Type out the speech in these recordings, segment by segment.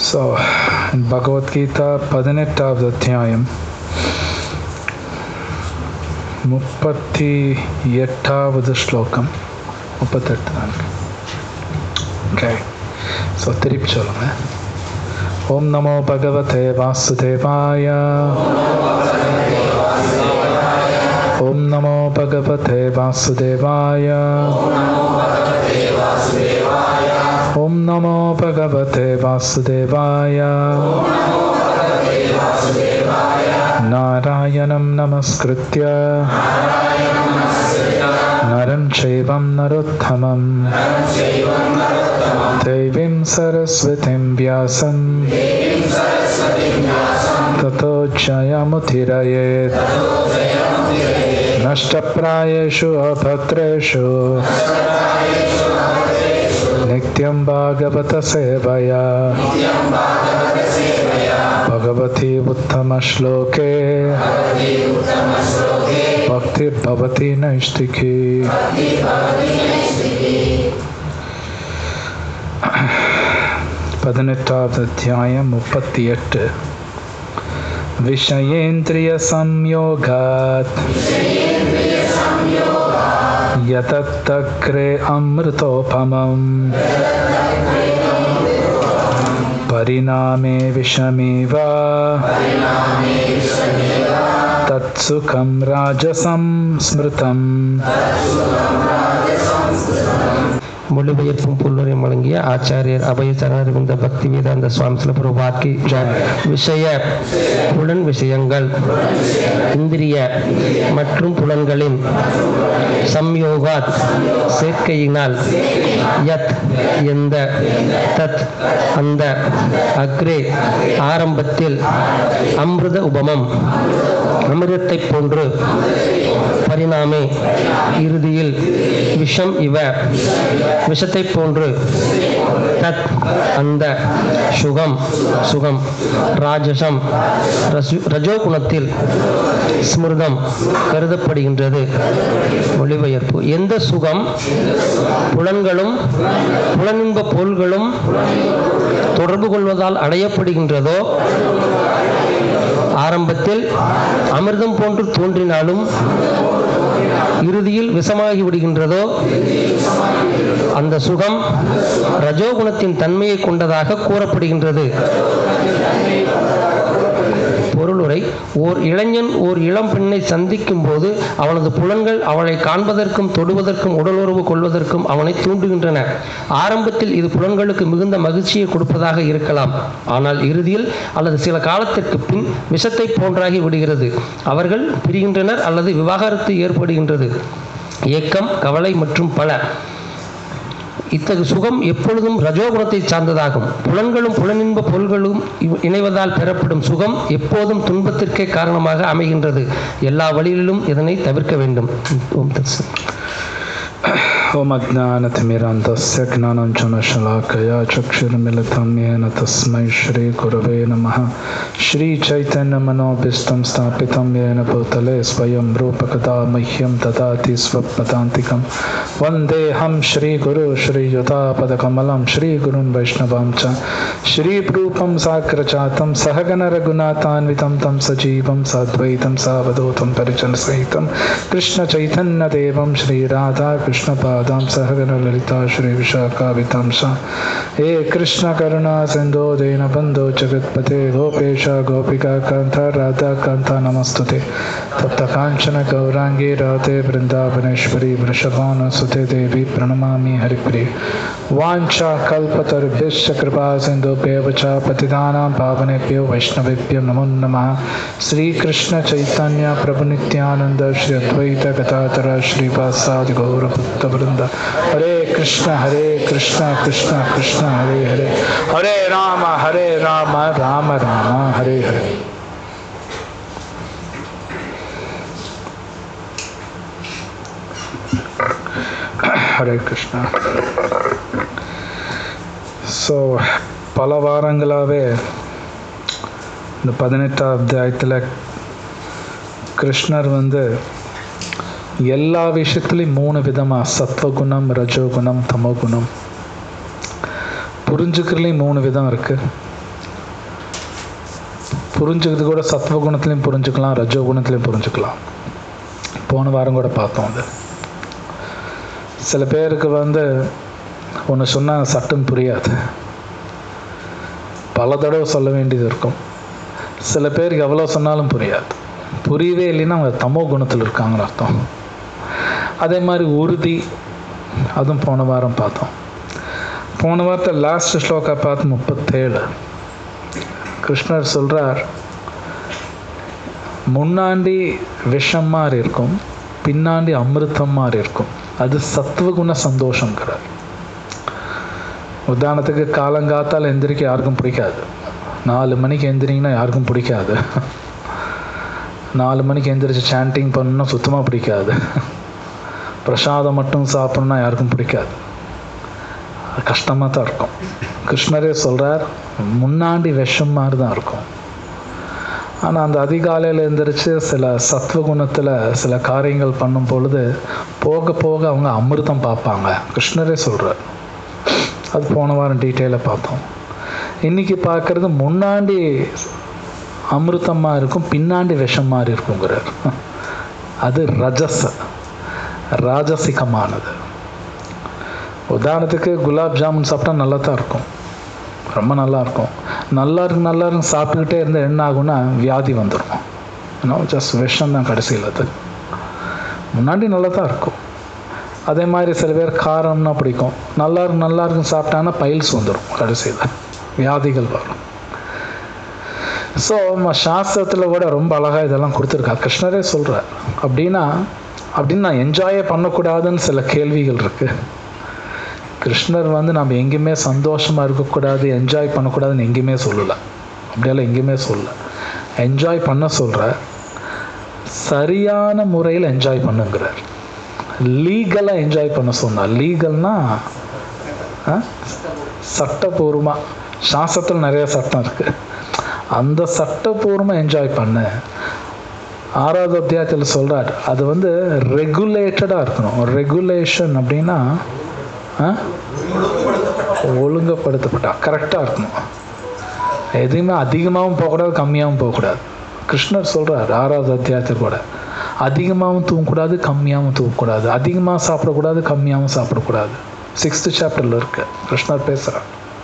So Bhagavad Gita பதினெட்டாவது அத்தியாயம் முப்பத்தி எட்டாவது ஸ்லோகம் முப்பத்தெட்டு தான் ஓகே ஸோ திருப்பி சொல்லுங்க ஓம் நமோ பகவதே வாசுதேவாய ஓம் நமோ பகவதே வாசுதேவாய ॐ नमो भगवते वासुदेवाय नारायणं नमस्कृत्य नरं चैवं नरोत्तमं देवीं सरस्वतीं व्यासं ततो जयमुथिरयेत् नष्टप्रायेषु अभद्रेषु नित्यं भागवतसेवया भगवती उत्तमश्लोके भक्तिर्भवति नैष्टिकी பதினெட்டாவது அத்தியாயம் முப்பத்தி எட்டு விஷயேந்திரிய சம்யோகாத் यतत्तक्रे अमृतोपमम् परिणामे विषमेव तत्सुखं राजसं स्मृतम् மொழிபெயர்ப்பும் புல்லுரையும் வழங்கிய ஆச்சாரியர் அபய சரணாரவிந்த பக்தி வேதாந்த சுவாமி சிலபுர வாக்கி விஷய புலன் விஷயங்கள் இந்திரிய மற்றும் புலன்களின் சம்யோகாத் சேர்க்கையினால் யத் எந்த தத் அந்த அக்ரே ஆரம்பத்தில் அமிர்த உபமம் அமிர்தத்தை போன்று பரிணாமே இறுதியில் விஷம் இவ விஷத்தை போன்று தத் அந்த சுகம் சுகம் ராஜசம் ரசு- ரஜோகுணத்தில் ஸ்மிருதம் கருதப்படுகின்றது மொழிபெயர்ப்பு எந்த சுகம் புலன்களும் புலனின்ப பொருள்களும் தொடர்பு கொள்வதால் அடையப்படுகின்றதோ ஆரம்பத்தில் அமிர்தம் போன்று தோன்றினாலும் இறுதியில் விஷமாகி விடுகின்றதோ அந்த சுகம் ரஜோகுணத்தின் தன்மையை கொண்டதாக கூறப்படுகின்றது பொருளுரை ஓர் இளைஞன் ஓர் இளம் பெண்ணை சந்திக்கும் போது அவனது புலன்கள் அவளை காண்பதற்கும் தொடுவதற்கும் உடலுறவு கொள்வதற்கும் அவனை தூண்டுகின்றன ஆரம்பத்தில் இது புலன்களுக்கு மிகுந்த மகிழ்ச்சியை கொடுப்பதாக இருக்கலாம் ஆனால் இறுதியில் அல்லது சில காலத்திற்கு பின் விஷத்தை போன்றாகி விடுகிறது அவர்கள் பிரிகின்றனர் அல்லது விவாகரத்து ஏற்படுகின்றது ஏக்கம் கவலை மற்றும் பல இத்தகு சுகம் எப்பொழுதும் ரஜோகுணத்தை சார்ந்ததாகும் புலன்களும் புலனின்ப பொருள்களும் இவ்- இணைவதால் பெறப்படும் சுகம் எப்போதும் துன்பத்திற்கே காரணமாக அமைகின்றது எல்லா வழிகளிலும் இதனை தவிர்க்க வேண்டும் ஓம் தத்சத். ॐ अज्ञानतिमिरान्तस्य ज्ञानञ्जनशलाकया चक्षुर्मिलितं येन तस्मै श्रीगुरवे नमः श्रीचैतन्यमनोभीष्टं स्थापितं येन भूतले स्वयं रूपकदा मह्यं ददाति स्वपदान्तिकं वन्देऽहं श्रीगुरु श्रीयुतापदकमलं श्रीगुरुन् वैष्णवां च श्रीरूपं साग्रजातं सहगणरघुनाथान्वितं तं सजीवं साद्वैतं सावधूतं परिजनसहितं कृष्णचैतन्यदेवं श्रीराधा कृष्णपादां सहगणललिता श्रीविशाखावितां स हे कृष्णकरुणा सिन्धो दीनबन्धो जगत्पते गोपेश गोपिका कान्त राधा कान्ता नमस्तुते तप्तकाञ्चन गौराङ्गी राधे वृन्दावनेश्वरी वृषभानुसुते देवी प्रणमामि हरिप्रिय वाञ्छा कल्पतरुभ्यश्च कृपा सिन्धुभ्येव च पतितानां पावनेभ्यो वैष्णवेभ्यो नमो नमः श्रीकृष्ण चैतन्य प्रभु नित्यानन्द श्री अद्वैत गदाधर श्रीवासादि गौरभक्तवृन्द हरे कृष्ण हरे कृष्ण कृष्ण कृष्ण हरे हरे हरे राम हरे राम राम राम हरे हरे ஹரே கிருஷ்ணா ஸோ பல வாரங்களாகவே இந்த பதினெட்டாம் அத்தியாயத்தில் கிருஷ்ணர் வந்து எல்லா விஷயத்துலையும் மூணு விதமாக சத்வகுணம் ரஜோகுணம் தமோகுணம் புரிஞ்சுக்கிறதுலையும் மூணு விதம் இருக்குது புரிஞ்சுக்கிறது கூட சத்வ குணத்துலையும் புரிஞ்சுக்கலாம் ரஜோ குணத்துலையும் புரிஞ்சுக்கலாம் போன வாரம் கூட பார்த்தோம் அது சில பேருக்கு வந்து ஒன்று சொன்னால் சட்டுன்னு புரியாது பல தடவை சொல்ல வேண்டியது இருக்கும் சில பேருக்கு எவ்வளோ சொன்னாலும் புரியாது புரியவே இல்லைன்னா அவங்க தமோ குணத்தில் இருக்காங்கன்னு அர்த்தம் அதே மாதிரி உறுதி அதுவும் போன வாரம் பார்த்தோம் போன வாரத்தை லாஸ்ட் ஸ்லோக்கா பார்த்து முப்பத்தேழு கிருஷ்ணர் சொல்கிறார் முன்னாடி விஷம் மாதிரி இருக்கும் பின்னாடி அமிர்தம் மாதிரி இருக்கும் அது சத்துவகுண சந்தோஷங்கிறார் உதாரணத்துக்கு காலங்காத்தால் எந்திரிக்க யாருக்கும் பிடிக்காது நாலு மணிக்கு எந்திரிங்கன்னா யாருக்கும் பிடிக்காது நாலு மணிக்கு எந்திரிச்சு சாண்டிங் பண்ணணும்னா சுத்தமாக பிடிக்காது பிரசாதம் மட்டும் சாப்பிட்ணுன்னா யாருக்கும் பிடிக்காது அது கஷ்டமாக தான் இருக்கும் கிருஷ்ணரே சொல்கிறார் முன்னாடி விஷம் மாதிரி தான் இருக்கும் ஆனால் அந்த அதிகாலையில் எழுந்திரிச்சு சில சத்வகுணத்தில் சில காரியங்கள் பண்ணும் பொழுது போக போக அவங்க அமிர்தம் பார்ப்பாங்க கிருஷ்ணரே சொல்கிறார் அது போன வாரம் டீட்டெயிலாக பார்த்தோம் இன்றைக்கி பார்க்குறது முன்னாடி அமிர்தமாக இருக்கும் பின்னாடி விஷம் மாதிரி இருக்குங்கிறார் அது ரஜஸ் ராஜசிகமானது உதாரணத்துக்கு குலாப் ஜாமுன் சாப்பிட்டா நல்லா தான் இருக்கும் ரொம்ப நல்லா இருக்கும் நல்லா இருக்கு நல்லா இருக்கு சாப்பிட்டுக்கிட்டே இருந்தால் என்ன ஆகும்னா வியாதி வந்துடும் இன்னும் ஜஸ்ட் விஷம் தான் கடைசியில் அது முன்னாடி நல்லா தான் இருக்கும் அதே மாதிரி சில பேர் காரம்னா பிடிக்கும் நல்லா இருக்கு நல்லா இருக்குன்னு சாப்பிட்டாங்கன்னா பைல்ஸ் வந்துடும் கடைசியில் வியாதிகள் வரும் ஸோ நம்ம சாஸ்திரத்தில் கூட ரொம்ப அழகாக இதெல்லாம் கொடுத்துருக்கா கிருஷ்ணரே சொல்கிறார் அப்படின்னா அப்படின்னு நான் என்ஜாயே பண்ணக்கூடாதுன்னு சில கேள்விகள் இருக்குது கிருஷ்ணர் வந்து நம்ம எங்கேயுமே சந்தோஷமாக இருக்கக்கூடாது என்ஜாய் பண்ணக்கூடாதுன்னு எங்கேயுமே சொல்லலை அப்படியெல்லாம் எங்கேயுமே சொல்லலை என்ஜாய் பண்ண சொல்கிற சரியான முறையில் என்ஜாய் பண்ணுங்கிறார் லீகலாக என்ஜாய் பண்ண சொன்னார் லீகல்னா சட்டபூர்வமாக சாஸ்திரத்தில் நிறைய சட்டம் இருக்குது அந்த சட்டபூர்வமாக என்ஜாய் பண்ணு ஆறாவது அத்தியாயத்தில் சொல்கிறார் அது வந்து ரெகுலேட்டடாக இருக்கணும் ரெகுலேஷன் அப்படின்னா ஒழுங்குபடுத்தப்பட்டா கரெக்டாக இருக்கணும் எதுவுமே அதிகமாகவும் போகக்கூடாது கம்மியாகவும் போகக்கூடாது கிருஷ்ணர் சொல்கிறார் ஆறாவது அத்தியாயத்தில் கூட அதிகமாகவும் தூங்கக்கூடாது கம்மியாகவும் தூங்கக்கூடாது அதிகமாக சாப்பிடக்கூடாது கம்மியாகவும் சாப்பிடக்கூடாது சிக்ஸ்த்து சாப்டரில் இருக்கு கிருஷ்ணர் பேசுகிறார்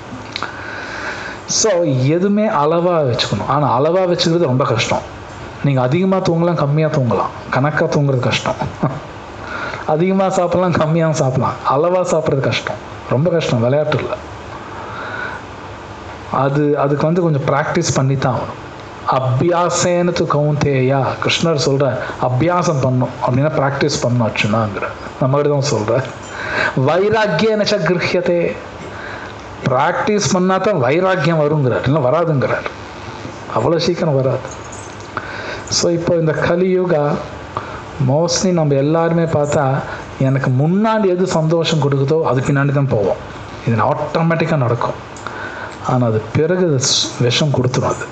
ஸோ எதுவுமே அளவாக வச்சுக்கணும் ஆனால் அளவாக வச்சுக்கிறது ரொம்ப கஷ்டம் நீங்கள் அதிகமாக தூங்கலாம் கம்மியாக தூங்கலாம் கணக்காக தூங்குறது கஷ்டம் அதிகமாக சாப்பிட்லாம் கம்மியாக சாப்பிட்லாம் அளவாக சாப்பிட்றது கஷ்டம் ரொம்ப கஷ்டம் விளையாட்டு இல்லை அது அதுக்கு வந்து கொஞ்சம் ப்ராக்டிஸ் பண்ணி தான் ஆகணும் அபியாசேனத்து கவுந்தேயா கிருஷ்ணர் சொல்கிற அபியாசம் பண்ணும் அப்படின்னா ப்ராக்டிஸ் பண்ணணும் அச்சுனாங்கிற நம்மகிட்ட தான் சொல்கிறேன் வைராக்கியனச்ச கிரகியதே ப்ராக்டிஸ் பண்ணால் தான் வைராக்கியம் வருங்கிறார் இல்லை வராதுங்கிறார் அவ்வளோ சீக்கிரம் வராது ஸோ இப்போ இந்த கலியுகா மோஸ்ட்லி நம்ம எல்லாருமே பார்த்தா எனக்கு முன்னாடி எது சந்தோஷம் கொடுக்குதோ அது பின்னாடி தான் போவோம் இது ஆட்டோமேட்டிக்காக நடக்கும் ஆனால் அது பிறகு விஷம் கொடுத்துரும் அது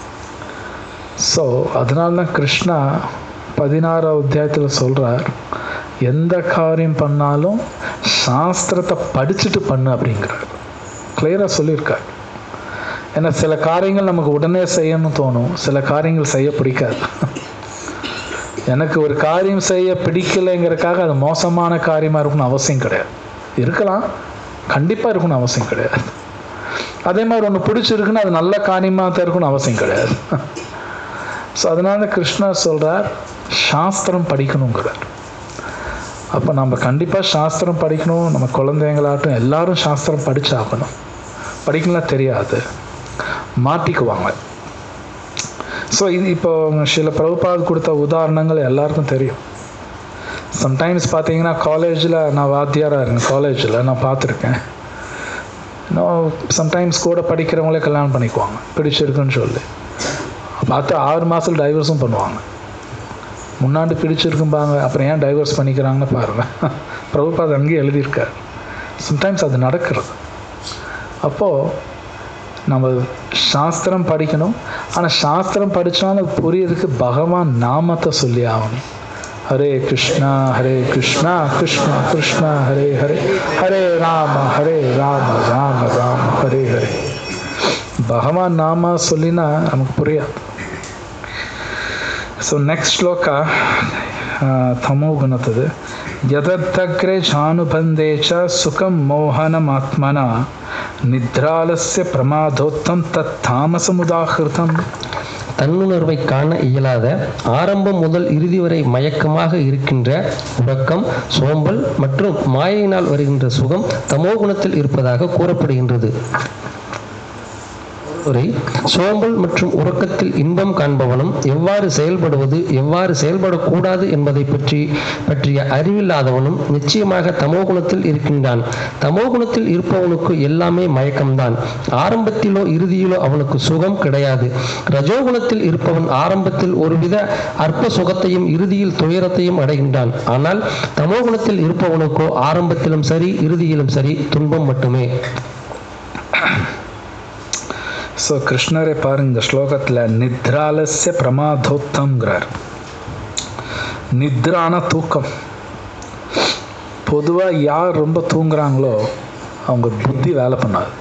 ஸோ அதனால தான் கிருஷ்ணா பதினாறாவது அத்தியாயத்தில் சொல்கிறார் எந்த காரியம் பண்ணாலும் சாஸ்திரத்தை படிச்சுட்டு பண்ணு அப்படிங்கிறார் கிளியராக சொல்லியிருக்கார் ஏன்னா சில காரியங்கள் நமக்கு உடனே செய்யணும்னு தோணும் சில காரியங்கள் செய்ய பிடிக்காது எனக்கு ஒரு காரியம் செய்ய பிடிக்கலைங்கிறக்காக அது மோசமான காரியமாக இருக்கணும்னு அவசியம் கிடையாது இருக்கலாம் கண்டிப்பாக இருக்கணும்னு அவசியம் கிடையாது அதே மாதிரி ஒன்று பிடிச்சிருக்குன்னு அது நல்ல காரியமாக தான் இருக்கணும்னு அவசியம் கிடையாது ஸோ அதனால கிருஷ்ணர் சொல்கிறார் சாஸ்திரம் படிக்கணுங்கிறார் அப்போ நம்ம கண்டிப்பாக சாஸ்திரம் படிக்கணும் நம்ம குழந்தைங்களாட்டும் எல்லாரும் சாஸ்திரம் படிச்சாகணும் படிக்கலாம் தெரியாது மாட்டிக்குவாங்க ஸோ இது இப்போ சில பிரபுபாத் கொடுத்த உதாரணங்கள் எல்லாருக்கும் தெரியும் சம்டைம்ஸ் பார்த்தீங்கன்னா காலேஜில் நான் வாத்தியாராக இருக்கேன் காலேஜில் நான் பார்த்துருக்கேன் இன்னும் சம்டைம்ஸ் கூட படிக்கிறவங்களே கல்யாணம் பண்ணிக்குவாங்க பிடிச்சிருக்குன்னு சொல்லி பார்த்து ஆறு மாதத்தில் டைவர்ஸும் பண்ணுவாங்க முன்னாடி பிடிச்சிருக்கும்பாங்க அப்புறம் ஏன் டைவர்ஸ் பண்ணிக்கிறாங்கன்னு பாருங்கள் பிரபுபாத் அங்கேயே எழுதியிருக்கார் சம்டைம்ஸ் அது நடக்கிறது அப்போது நம்ம சாஸ்திரம் படிக்கணும் ஆனால் சாஸ்திரம் படித்தாலும் அது புரியறதுக்கு பகவான் நாமத்தை சொல்லி ஆகணும் ஹரே கிருஷ்ணா ஹரே கிருஷ்ணா கிருஷ்ணா கிருஷ்ணா ஹரே ஹரே ஹரே ராம ஹரே ராம ராம ராம ஹரே ஹரே பகவான் நாம சொல்லினா நமக்கு புரியாது ಸೊ ನೆಕ್ಸ್ಟ್ ಶ್ಲೋಕ ತಮೋಗುಣತದು ಯದರ್ಥಗ್ರೆ ಜಾನುಬಂಧೆ ಚ ಸುಖಂ ಮೋಹನಮಾತ್ಮನ ನಿದ್ರಾಲಸ್ಯ ಪ್ರಮಾದೋತ್ತಂ ತತ್ ತಾಮಸமுதாகிருதம் தன்னுணர்வை காண இயலாத ஆரம்பம் முதல் இறுதி வரை மயக்கமாக இருக்கின்ற உறக்கம் சோம்பல் மற்றும் மாயையினால் வருகின்ற சுகம் தமோகுணத்தில் இருப்பதாக கூறப்படுகின்றது ஒருவரை சோம்பல் மற்றும் உறக்கத்தில் இன்பம் காண்பவனும் எவ்வாறு செயல்படுவது எவ்வாறு செயல்படக்கூடாது என்பதை பற்றி பற்றிய அறிவில்லாதவனும் நிச்சயமாக தமோகுணத்தில் இருக்கின்றான் தமோகுணத்தில் இருப்பவனுக்கு எல்லாமே மயக்கம்தான் ஆரம்பத்திலோ இறுதியிலோ அவனுக்கு சுகம் கிடையாது ரஜோகுணத்தில் இருப்பவன் ஆரம்பத்தில் ஒருவித அற்ப சுகத்தையும் இறுதியில் துயரத்தையும் அடைகின்றான் ஆனால் தமோகுணத்தில் இருப்பவனுக்கோ ஆரம்பத்திலும் சரி இறுதியிலும் சரி துன்பம் மட்டுமே ஸோ கிருஷ்ணரை பாருங்க இந்த ஸ்லோகத்தில் நித்ராலஸ்ய பிரமாதோத்தம்ங்கிறார் நித்ரான தூக்கம் பொதுவாக யார் ரொம்ப தூங்குறாங்களோ அவங்க புத்தி வேலை பண்ணாது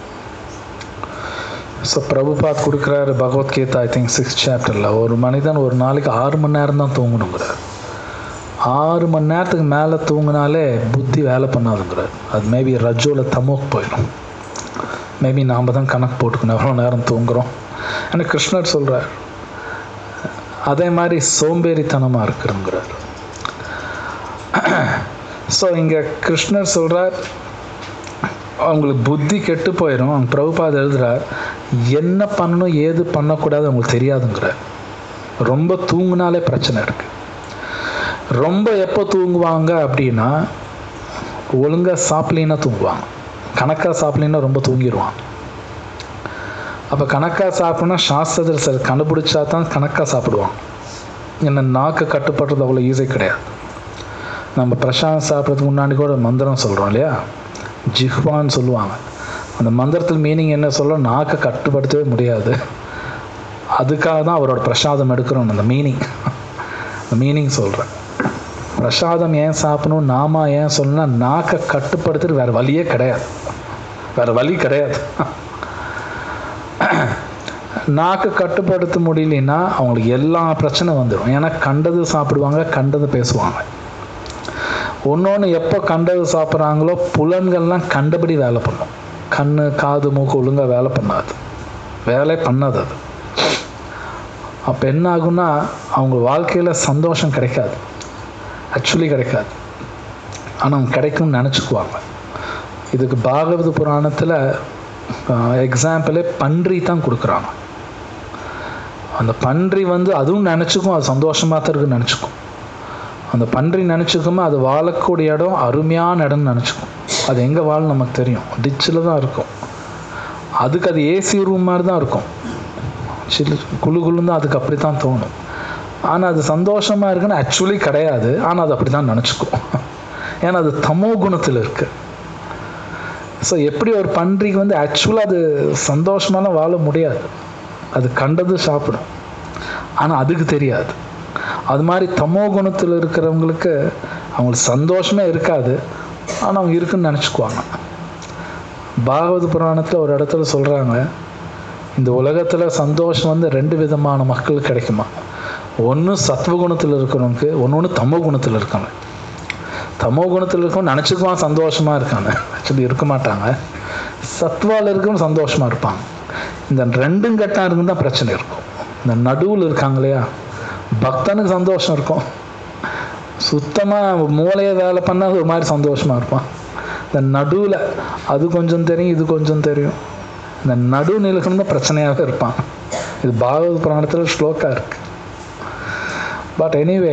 ஸோ பிரபுபாத் கொடுக்குறாரு பகவத்கீதா ஐ திங்க் சிக்ஸ் சாப்டரில் ஒரு மனிதன் ஒரு நாளைக்கு ஆறு மணி நேரம் தான் தூங்கணுங்கிறார் ஆறு மணி நேரத்துக்கு மேலே தூங்கினாலே புத்தி வேலை பண்ணாதுங்கிறார் அது மேபி ரஜோவில் தமோக்கு போயிடும் மேபி நாம் தான் கணக்கு போட்டுக்கணும் எவ்வளோ நேரம் தூங்குறோம் ஆனால் கிருஷ்ணர் சொல்கிறார் அதே மாதிரி சோம்பேறித்தனமாக இருக்கிறோங்கிறார் ஸோ இங்கே கிருஷ்ணர் சொல்கிறார் அவங்களுக்கு புத்தி கெட்டு போயிடும் அவங்க பிரபுபாத் எழுதுகிறார் என்ன பண்ணணும் ஏது பண்ணக்கூடாது அவங்களுக்கு தெரியாதுங்கிறார் ரொம்ப தூங்குனாலே பிரச்சனை இருக்குது ரொம்ப எப்போ தூங்குவாங்க அப்படின்னா ஒழுங்காக சாப்பிட்லின்னா தூங்குவாங்க கணக்காக சாப்பிட்லின்னா ரொம்ப தூங்கிடுவான் அப்போ கணக்காக சாப்பிட்னா சாஸ்திரத்தில் சில கண்டுபிடிச்சா தான் கணக்காக சாப்பிடுவான் என்ன நாக்கு கட்டுப்படுறது அவ்வளோ ஈஸி கிடையாது நம்ம பிரசாதம் சாப்பிட்றதுக்கு முன்னாடி கூட மந்திரம் சொல்கிறோம் இல்லையா ஜிஹ்வான்னு சொல்லுவாங்க அந்த மந்திரத்தில் மீனிங் என்ன சொல்ல நாக்கை கட்டுப்படுத்தவே முடியாது அதுக்காக தான் அவரோட பிரசாதம் எடுக்கிறோம் அந்த மீனிங் அந்த மீனிங் சொல்கிறேன் பிரசாதம் ஏன் சாப்பிடணும் நாம ஏன் சொல்லணும்னா நாக்கை கட்டுப்படுத்துறது வேறு வழியே கிடையாது வேறு வழி கிடையாது நாக்கு கட்டுப்படுத்த முடியலன்னா அவங்களுக்கு எல்லா பிரச்சனை வந்துடும் ஏன்னா கண்டது சாப்பிடுவாங்க கண்டது பேசுவாங்க ஒன்று எப்போ கண்டது சாப்பிட்றாங்களோ புலன்கள்லாம் கண்டபடி வேலை பண்ணும் கண் காது மூக்கு ஒழுங்காக வேலை பண்ணாது வேலை பண்ணாது அது அப்போ என்ன ஆகும்னா அவங்க வாழ்க்கையில் சந்தோஷம் கிடைக்காது ஆக்சுவலி கிடைக்காது ஆனால் கிடைக்கும்னு நினச்சிக்குவாங்க இதுக்கு பாகவத புராணத்தில் எக்ஸாம்பிளே பன்றி தான் கொடுக்குறாங்க அந்த பன்றி வந்து அதுவும் நினச்சிக்கும் அது சந்தோஷமாக தான் இருக்குன்னு நினச்சிக்கும் அந்த பன்றி நினச்சிக்குமே அது வாழக்கூடிய இடம் அருமையான இடம்னு நினச்சிக்கும் அது எங்கே வாழ நமக்கு தெரியும் டிச்சில் தான் இருக்கும் அதுக்கு அது ஏசி ரூம் மாதிரி தான் இருக்கும் சில்லு குழு குழுன்னு அதுக்கு அப்படி தான் தோணும் ஆனால் அது சந்தோஷமாக இருக்குன்னு ஆக்சுவலி கிடையாது ஆனால் அது அப்படி தான் நினச்சிக்கும் ஏன்னா அது தமோ குணத்தில் இருக்கு ஸோ எப்படி ஒரு பன்றிக்கு வந்து ஆக்சுவலாக அது சந்தோஷமாலாம் வாழ முடியாது அது கண்டது சாப்பிடும் ஆனால் அதுக்கு தெரியாது அது மாதிரி தமோ குணத்தில் இருக்கிறவங்களுக்கு அவங்களுக்கு சந்தோஷமே இருக்காது ஆனால் அவங்க இருக்குன்னு நினச்சிக்குவாங்க பாகவத புராணத்தில் ஒரு இடத்துல சொல்கிறாங்க இந்த உலகத்தில் சந்தோஷம் வந்து ரெண்டு விதமான மக்கள் கிடைக்குமா ஒன்று சத்வகுணத்தில் இருக்கிறவனுக்கு ஒன்று ஒன்று தமோ குணத்தில் இருக்காங்க தமோ குணத்தில் இருக்கவன் நினச்சிக்குவான் சந்தோஷமாக இருக்காங்க ஆக்சுவலி இருக்க மாட்டாங்க சத்வாவில் இருக்கவன் சந்தோஷமாக இருப்பாங்க இந்த ரெண்டும் கெட்டா இருக்குன்னு தான் பிரச்சனை இருக்கும் இந்த நடுவில் இருக்காங்க இல்லையா பக்தனுக்கு சந்தோஷம் இருக்கும் சுத்தமாக மூளையை வேலை பண்ணால் ஒரு மாதிரி சந்தோஷமாக இருப்பான் இந்த நடுவில் அது கொஞ்சம் தெரியும் இது கொஞ்சம் தெரியும் இந்த நடு நிலக்கணும் தான் பிரச்சனையாகவே இருப்பான் இது பாகவத புராணத்தில் ஸ்லோக்கா இருக்கு பட் எனிவே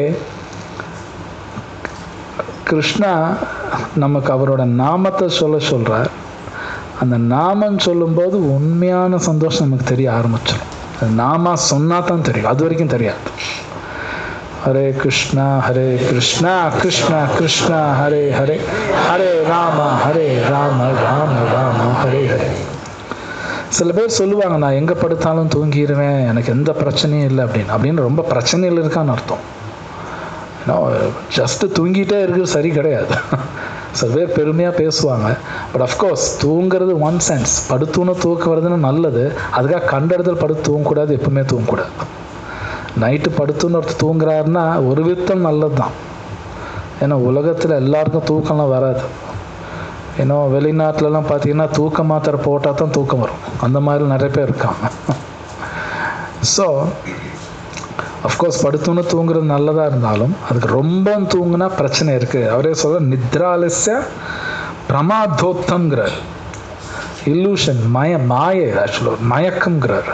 கிருஷ்ணா நமக்கு அவரோட நாமத்தை சொல்ல சொல்கிறார் அந்த நாமம் சொல்லும்போது உண்மையான சந்தோஷம் நமக்கு தெரிய ஆரம்பிச்சிடும் அது நாம சொன்னா தான் தெரியும் அது வரைக்கும் தெரியாது ஹரே கிருஷ்ணா ஹரே கிருஷ்ணா கிருஷ்ணா கிருஷ்ணா ஹரே ஹரே ஹரே ராம ஹரே ராம ராம ராம ஹரே ஹரே சில பேர் சொல்லுவாங்க நான் எங்கே படுத்தாலும் தூங்கிடுவேன் எனக்கு எந்த பிரச்சனையும் இல்லை அப்படின்னு அப்படின்னு ரொம்ப பிரச்சனையில் இருக்கான்னு அர்த்தம் ஜஸ்ட்டு தூங்கிட்டே இருக்கிறது சரி கிடையாது சில பேர் பெருமையாக பேசுவாங்க பட் அஃப்கோர்ஸ் தூங்குறது ஒன் சென்ஸ் படுத்தூன தூக்க வருதுன்னு நல்லது அதுக்காக கண்ட இடத்துல படுத்து தூங்கக்கூடாது எப்பவுமே தூங்கக்கூடாது நைட்டு படுத்துன்னு ஒருத்தர் தூங்குறாருன்னா ஒரு விதம் நல்லது தான் ஏன்னா உலகத்தில் எல்லாருக்கும் தூக்கம்லாம் வராது ஏன்னா வெளிநாட்டிலலாம் பார்த்தீங்கன்னா தூக்க மாத்திரை போட்டால் தான் தூக்கம் வரும் அந்த மாதிரி நிறைய பேர் இருக்காங்க ஸோ அஃப்கோர்ஸ் படுத்துன்னு தூங்குறது நல்லதாக இருந்தாலும் அதுக்கு ரொம்ப தூங்குனா பிரச்சனை இருக்குது அவரே சொல்ல நித்ராலசிய பிரமாதோத்தம்ங்கிறார் இல்லூஷன் மய மாயை ஆக்சுவலாக மயக்கம்ங்கிறார்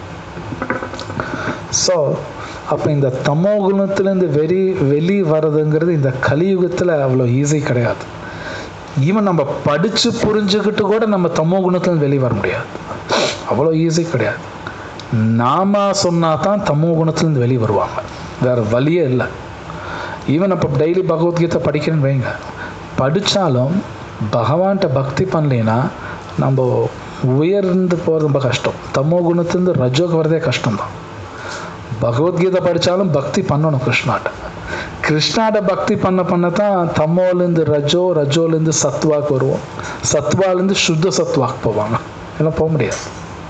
ஸோ அப்போ இந்த தமோ குணத்துலேருந்து வெளி வெளி வர்றதுங்கிறது இந்த கலியுகத்தில் அவ்வளோ ஈஸி கிடையாது ஈவன் நம்ம படித்து புரிஞ்சுக்கிட்டு கூட நம்ம தமோ குணத்துலேருந்து வெளியே வர முடியாது அவ்வளோ ஈஸி கிடையாது நாம சொன்னா தான் தமோ குணத்துலேருந்து வெளியே வருவாங்க வேற வழியே இல்லை ஈவன் அப்போ டெய்லி பகவத்கீதை படிக்கிறேன்னு வைங்க படித்தாலும் பகவான்கிட்ட பக்தி பண்ணலைன்னா நம்ம உயர்ந்து போகிறது ரொம்ப கஷ்டம் தமோ குணத்துலேருந்து ரஜோக்கு வரதே கஷ்டம்தான் பகவத்கீதை படித்தாலும் பக்தி பண்ணணும் கிருஷ்ணாட்ட கிருஷ்ணாட்ட பக்தி பண்ண பண்ண தான் தம்மோலேருந்து ரஜோ ரஜோலேருந்து சத்வாக்கு வருவோம் சத்வாலேருந்து சுத்த சத்வாக்கு போவாங்க எல்லாம் போக முடியாது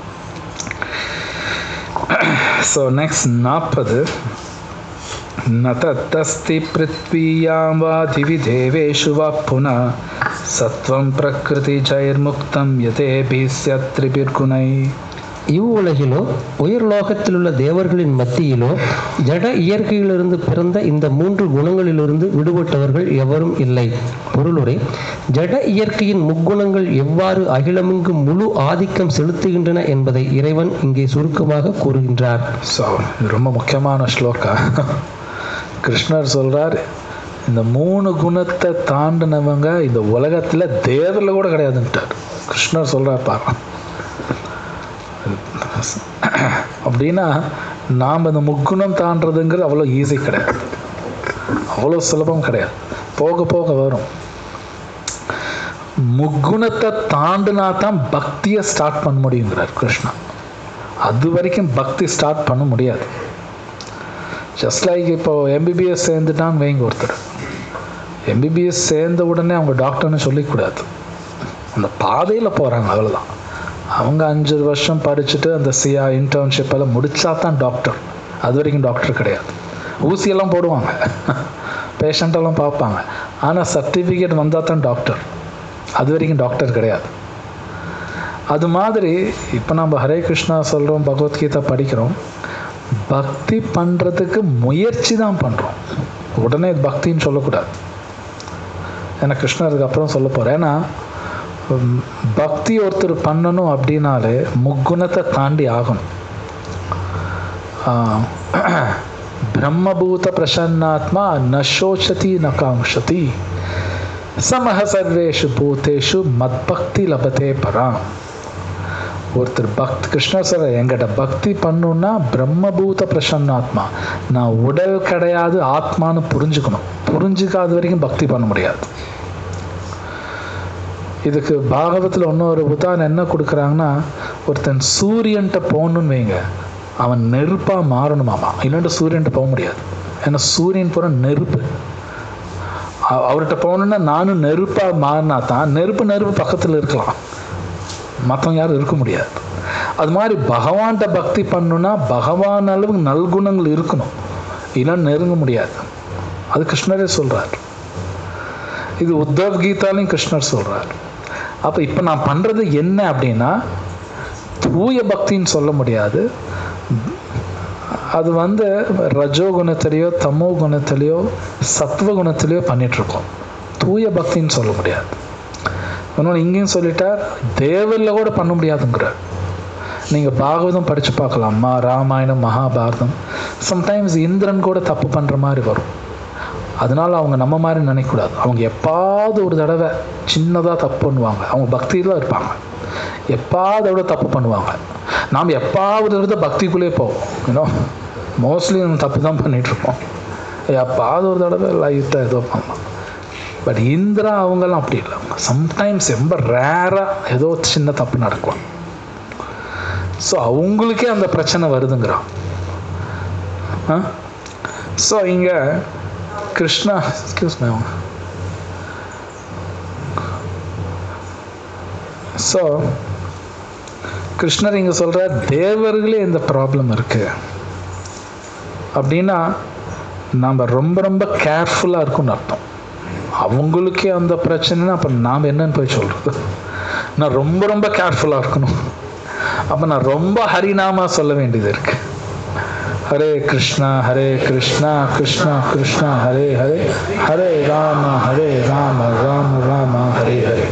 ஸோ நெக்ஸ்ட் நாற்பது न तत्तस्ति पृथ्वीयां वा दिवि देवेषु वा पुनः सत्त्वं प्रकृतिजैर्मुक्तं यतेभिः स्यत्रिभिर्गुणैः இவ்வுலகிலோ உயர்லோகத்தில் உள்ள தேவர்களின் மத்தியிலோ ஜட இயற்கையிலிருந்து பிறந்த இந்த மூன்று குணங்களிலிருந்து விடுபட்டவர்கள் எவரும் இல்லை பொருளுரை ஜட இயற்கையின் முக்குணங்கள் எவ்வாறு அகிலமெங்கு முழு ஆதிக்கம் செலுத்துகின்றன என்பதை இறைவன் இங்கே சுருக்கமாக கூறுகின்றார் ஸோ இது ரொம்ப முக்கியமான ஸ்லோகா கிருஷ்ணர் சொல்றார் இந்த மூணு குணத்தை தாண்டினவங்க இந்த உலகத்தில் தேவரில் கூட கிடையாதுன்ட்டார் கிருஷ்ணர் சொல்றார் பாரு அப்படின்னா நாம் இந்த முக்குணம் தாண்டதுங்கிறது அவ்வளோ ஈஸி கிடையாது அவ்வளோ சுலபம் கிடையாது போக போக வரும் முக்குணத்தை தாண்டினா தான் பக்தியை ஸ்டார்ட் பண்ண முடியுங்கிறார் கிருஷ்ணா அது வரைக்கும் பக்தி ஸ்டார்ட் பண்ண முடியாது ஜஸ்ட் லைக் இப்போ எம்பிபிஎஸ் சேர்ந்துட்டான்னு வைங்க ஒருத்தர் எம்பிபிஎஸ் சேர்ந்த உடனே அவங்க டாக்டர்னு சொல்லிக்கூடாது அந்த பாதையில் போகிறாங்க அவ்வளோதான் அவங்க அஞ்சு வருஷம் படிச்சுட்டு அந்த சியா இன்டர்ன்ஷிப் எல்லாம் முடிச்சா தான் டாக்டர் அது வரைக்கும் டாக்டர் கிடையாது ஊசியெல்லாம் போடுவாங்க பேஷண்ட்டெல்லாம் பார்ப்பாங்க ஆனால் சர்டிஃபிகேட் வந்தால் தான் டாக்டர் அது வரைக்கும் டாக்டர் கிடையாது அது மாதிரி இப்போ நம்ம ஹரே கிருஷ்ணா சொல்கிறோம் பகவத்கீதை படிக்கிறோம் பக்தி பண்ணுறதுக்கு முயற்சி தான் பண்ணுறோம் உடனே பக்தின்னு சொல்லக்கூடாது ஏன்னா கிருஷ்ணருக்கு அப்புறம் சொல்ல போகிறேன் ஏன்னா உம், பக்தி ஒருத்தர் பண்ணணும் அப்படின்னாலே முக்குணத்தை தாண்டி ஆகணும் ஆஹ், பிரம்மபூத பிரசன்னாத்மா ந சோச்சதி ந காங்ஷதி சமஹ சர்வேஷு பூதேஷு மத்பக்தி லபதே பராம் ஒருத்தர் பக்தி கிருஷ்ணர் சொல்ற எங்கிட்ட பக்தி பண்ணுன்னா பிரம்மபூத பிரசன்னாத்மா நான் உடல் கிடையாது ஆத்மான்னு புரிஞ்சுக்கணும் புரிஞ்சுக்காத வரைக்கும் பக்தி பண்ண முடியாது இதுக்கு பாகவத்தில் இன்னொரு உதாரணம் என்ன கொடுக்குறாங்கன்னா ஒருத்தன் சூரியன்ட்ட போகணுன்னு வைங்க அவன் நெருப்பாக மாறணுமாமா இல்லைன்ட்டு சூரியன்ட்ட போக முடியாது ஏன்னா சூரியன் பூரா நெருப்பு அவ- அவர்கிட்ட போகணுன்னா நானும் நெருப்பாக மாறினா தான் நெருப்பு நெருப்பு பக்கத்தில் இருக்கலாம் மற்றவங்க யாரும் இருக்க முடியாது அது மாதிரி பகவான்கிட்ட பக்தி பண்ணுனா பகவான் அளவுக்கு நல்குணங்கள் இருக்கணும் இல்லைன்னு நெருங்க முடியாது அது கிருஷ்ணரே சொல்றார் இது உத்தவ் கீதாலையும் கிருஷ்ணர் சொல்றார் அப்போ இப்போ நான் பண்ணுறது என்ன அப்படின்னா தூய பக்தின்னு சொல்ல முடியாது அது வந்து ரஜோ குணத்திலேயோ தமோ குணத்திலேயோ சத்வ குணத்திலேயோ பண்ணிட்டு இருக்கோம் தூய பக்தின்னு சொல்ல முடியாது இன்னொன்று இங்கேயும் சொல்லிட்டார் தேவரில் கூட பண்ண முடியாதுங்கிறார் நீங்கள் பாகவதம் படித்து பார்க்கலாம் மா ராமாயணம் மகாபாரதம் சம்டைம்ஸ் இந்திரன் கூட தப்பு பண்ணுற மாதிரி வரும் அதனால அவங்க நம்ம மாதிரி நினைக்கக்கூடாது அவங்க எப்பாவது ஒரு தடவை சின்னதாக தப்பு பண்ணுவாங்க அவங்க பக்தியில் இருப்பாங்க எப்பாவது விட தப்பு பண்ணுவாங்க நாம் எப்பாவது விட பக்திக்குள்ளே போவோம் ஏன்னோ மோஸ்ட்லி நம்ம தப்பு தான் பண்ணிகிட்ருப்போம் எப்பாவது ஒரு தடவை லைட்டாக ஏதோ பண்ணலாம் பட் இந்திரா அவங்கெல்லாம் அப்படி இல்லை சம்டைம்ஸ் ரொம்ப ரேராக ஏதோ சின்ன தப்பு நடக்கும் ஸோ அவங்களுக்கே அந்த பிரச்சனை வருதுங்கிறான் ஸோ இங்கே கிருஷ்ணா எக்ஸ்கியூஸ் மீ அவங்க ஸோ கிருஷ்ணர் இங்கே சொல்கிறார் தேவர்களே இந்த ப்ராப்ளம் இருக்கு அப்படின்னா நாம் ரொம்ப ரொம்ப கேர்ஃபுல்லாக இருக்கும்னு அர்த்தம் அவங்களுக்கே அந்த பிரச்சனைனா அப்போ நாம் என்னன்னு போய் சொல்கிறது நான் ரொம்ப ரொம்ப கேர்ஃபுல்லாக இருக்கணும் அப்போ நான் ரொம்ப ஹரிநாமா சொல்ல வேண்டியது இருக்கு ஹரே கிருஷ்ணா ஹரே கிருஷ்ணா கிருஷ்ணா கிருஷ்ணா ஹரே ஹரே ஹரே ராம ஹரே ராம ராம ராம ஹரே ஹரே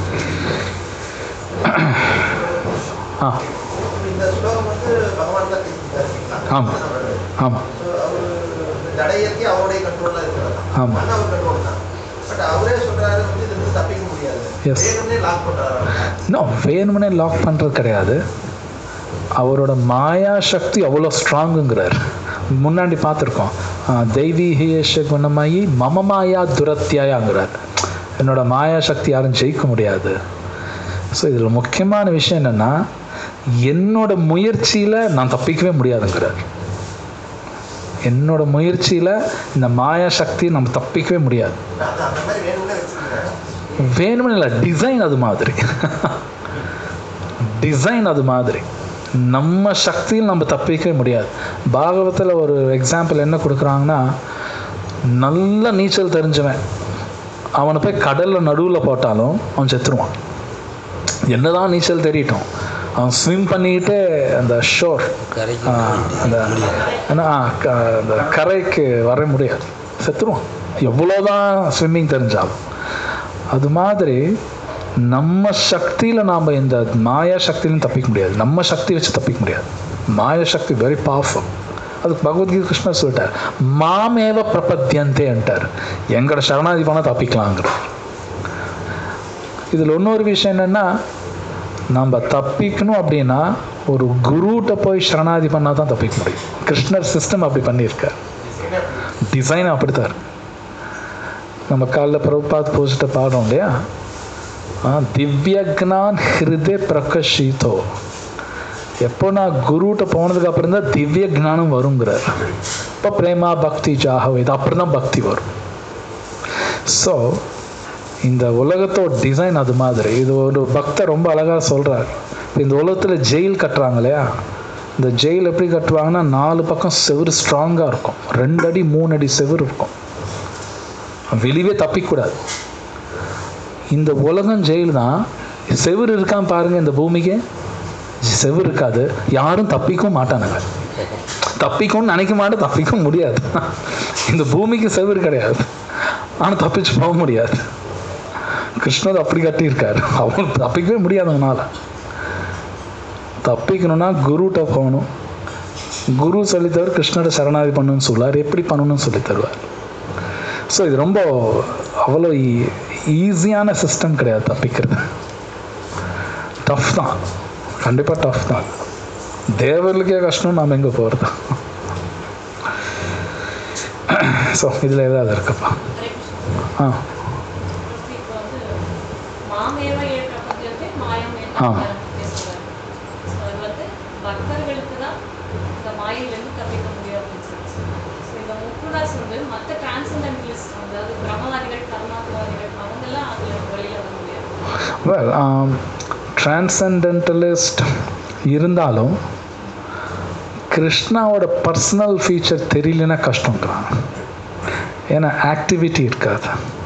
ஆ இந்த ஸ்லோகம் வந்து பகவான் தான் பேசியிருக்காரு ஆமாம் ஆமாம் தடையத்தி அவருடைய கண்ட்ரோல்ல இருக்கிறது ஆமா. ஆனா அவர் கண்ட்ரோல் தான் பட் அவரே சொல்றாரு வந்து இதுல இருந்து தப்பிக்க முடியாது Yes. வேணும்னே லாக் பண்றாரு இன்னும் வேணும்னே லாக் பண்ணுறது கிடையாது அவரோட மாயா சக்தி அவ்வளோ ஸ்ட்ராங்குங்கிறார் முன்னாடி பார்த்துருக்கோம் தெய்வீ ஹியேஷ குணமாயி மம மாயா துரத்தியாயாங்கிறார் என்னோட மாயா சக்தி யாரும் ஜெயிக்க முடியாது ஸோ இதில் முக்கியமான விஷயம் என்னென்னா என்னோட முயற்சியில் நான் தப்பிக்கவே முடியாதுங்கிறார் என்னோட முயற்சியில் இந்த மாயா சக்தி நம்ம தப்பிக்கவே முடியாது அது அந்த மாதிரி வேணும்னே வச்சிருக்காரு வேணும்னு இல்லை டிசைன் அது மாதிரி டிசைன் அது மாதிரி நம்ம சக்தியில் நம்ம தப்பிக்கவே முடியாது பாகவத்தில் ஒரு எக்ஸாம்பிள் என்ன கொடுக்குறாங்கன்னா நல்ல நீச்சல் தெரிஞ்சவன் அவனை போய் கடலில் நடுவில் போட்டாலும் அவன் செத்துருவான் என்னதான் நீச்சல் தெரியட்டும் அவன் ஸ்விம் பண்ணிக்கிட்டு அந்த ஷோர் அந்த ஏன்னா ஆ, க- அந்த கரைக்கு வர முடியாது செத்துருவான் எவ்வளோதான் ஸ்விம்மிங் தெரிஞ்சாலும் அது மாதிரி நம்ம சக்தியில் நாம் இந்த மாயா சக்தியிலும் தப்பிக்க முடியாது நம்ம சக்தி வச்சு தப்பிக்க முடியாது மாயா சக்தி வெரி பவர்ஃபுல் அதுக்கு பகவத்கீதை கிருஷ்ணர் சொல்லிட்டார் மாமேவ பிரபத்தியந்தேன்ட்டார் எங்களோட சரணாதி போனால் தப்பிக்கலாங்கிறார் இதில் இன்னொரு விஷயம் என்னென்னா நம்ம தப்பிக்கணும் அப்படின்னா ஒரு குருட்ட போய் சரணாதி பண்ணால் தான் தப்பிக்க முடியும் கிருஷ்ணர் சிஸ்டம் அப்படி பண்ணியிருக்கார் டிசைன் அப்படித்தான் இருக்கு நம்ம காலைல பிரபாத் பூஜிட்ட பாடுறோம் இல்லையா ஆ, திவ்யக்னான் ஹிருதே பிரகஷிதோ எப்போ நான் குருட்ட போனதுக்கு அப்புறம் தான் திவ்ய ஞானம் வருங்கிறார் இப்போ பிரேமா பக்தி ஜாகவ் இது அப்புறம் தான் பக்தி வரும் ஸோ இந்த உலகத்தோட டிசைன் அது மாதிரி இது ஒரு பக்தர் ரொம்ப அழகாக சொல்கிறார் இந்த உலகத்தில் ஜெயில் கட்டுறாங்க இல்லையா இந்த ஜெயில் எப்படி கட்டுவாங்கன்னா நாலு பக்கம் செவுரு ஸ்ட்ராங்காக இருக்கும் ரெண்டு அடி மூணு அடி செவுரு இருக்கும் வெளியவே தப்பிக்கூடாது இந்த உலகம் ஜெயில் தான் செவுரு இருக்கான் பாருங்க இந்த பூமிக்கு செவுரு இருக்காது யாரும் தப்பிக்கவும் மாட்டானுங்க தப்பிக்கும்னு நினைக்க மாட்டேன் தப்பிக்கவும் முடியாது இந்த பூமிக்கு செவுரு கிடையாது ஆனால் தப்பிச்சு போக முடியாது கிருஷ்ணர் அப்படி கட்டியிருக்காரு அவனுக்கு தப்பிக்கவே முடியாது அவனால தப்பிக்கணும்னா குருட்ட போகணும் குரு சொல்லித்தவர் கிருஷ்ணரை சரணாதி பண்ணணும்னு சொல்லுவார் எப்படி பண்ணணும்னு சொல்லி தருவார் ஸோ இது ரொம்ப அவ்வளோ ஈஸியான சிஸ்டம் கிடையாது தப்பிக்கிறது டஃப் தான் கண்டிப்பாக டஃப் தான் தேவர்களுக்கே கஷ்டம் நாம் எங்கே போகிறது ஸோ இதில் ஏதாவது இருக்குப்பா ஆ இப்போ வந்து மாமேவ ஏ பிரபஞ்சத்தை மாயம் ஆமா. அது வந்து பக்தர்களுக்கு தான் இந்த மாயிலிருந்து தப்பிக்க முடியும் அப்படின்னு சொல்லி ஸோ இந்த முக்குடாஸ் வந்து மற்ற டிரான்சண்டன்டலிஸ்ட் அதாவது பிரம்மவாதிகள் பரமாத்மவாதிகள் அவங்கெல்லாம் அதில் வெளியில் வர முடியாது வெல் டிரான்சென்டென்டலிஸ்ட் இருந்தாலும் கிருஷ்ணாவோட பர்சனல் ஃபீச்சர் தெரியலனா கஷ்டங்கிறான் ஏன்னா ஆக்டிவிட்டி இருக்காது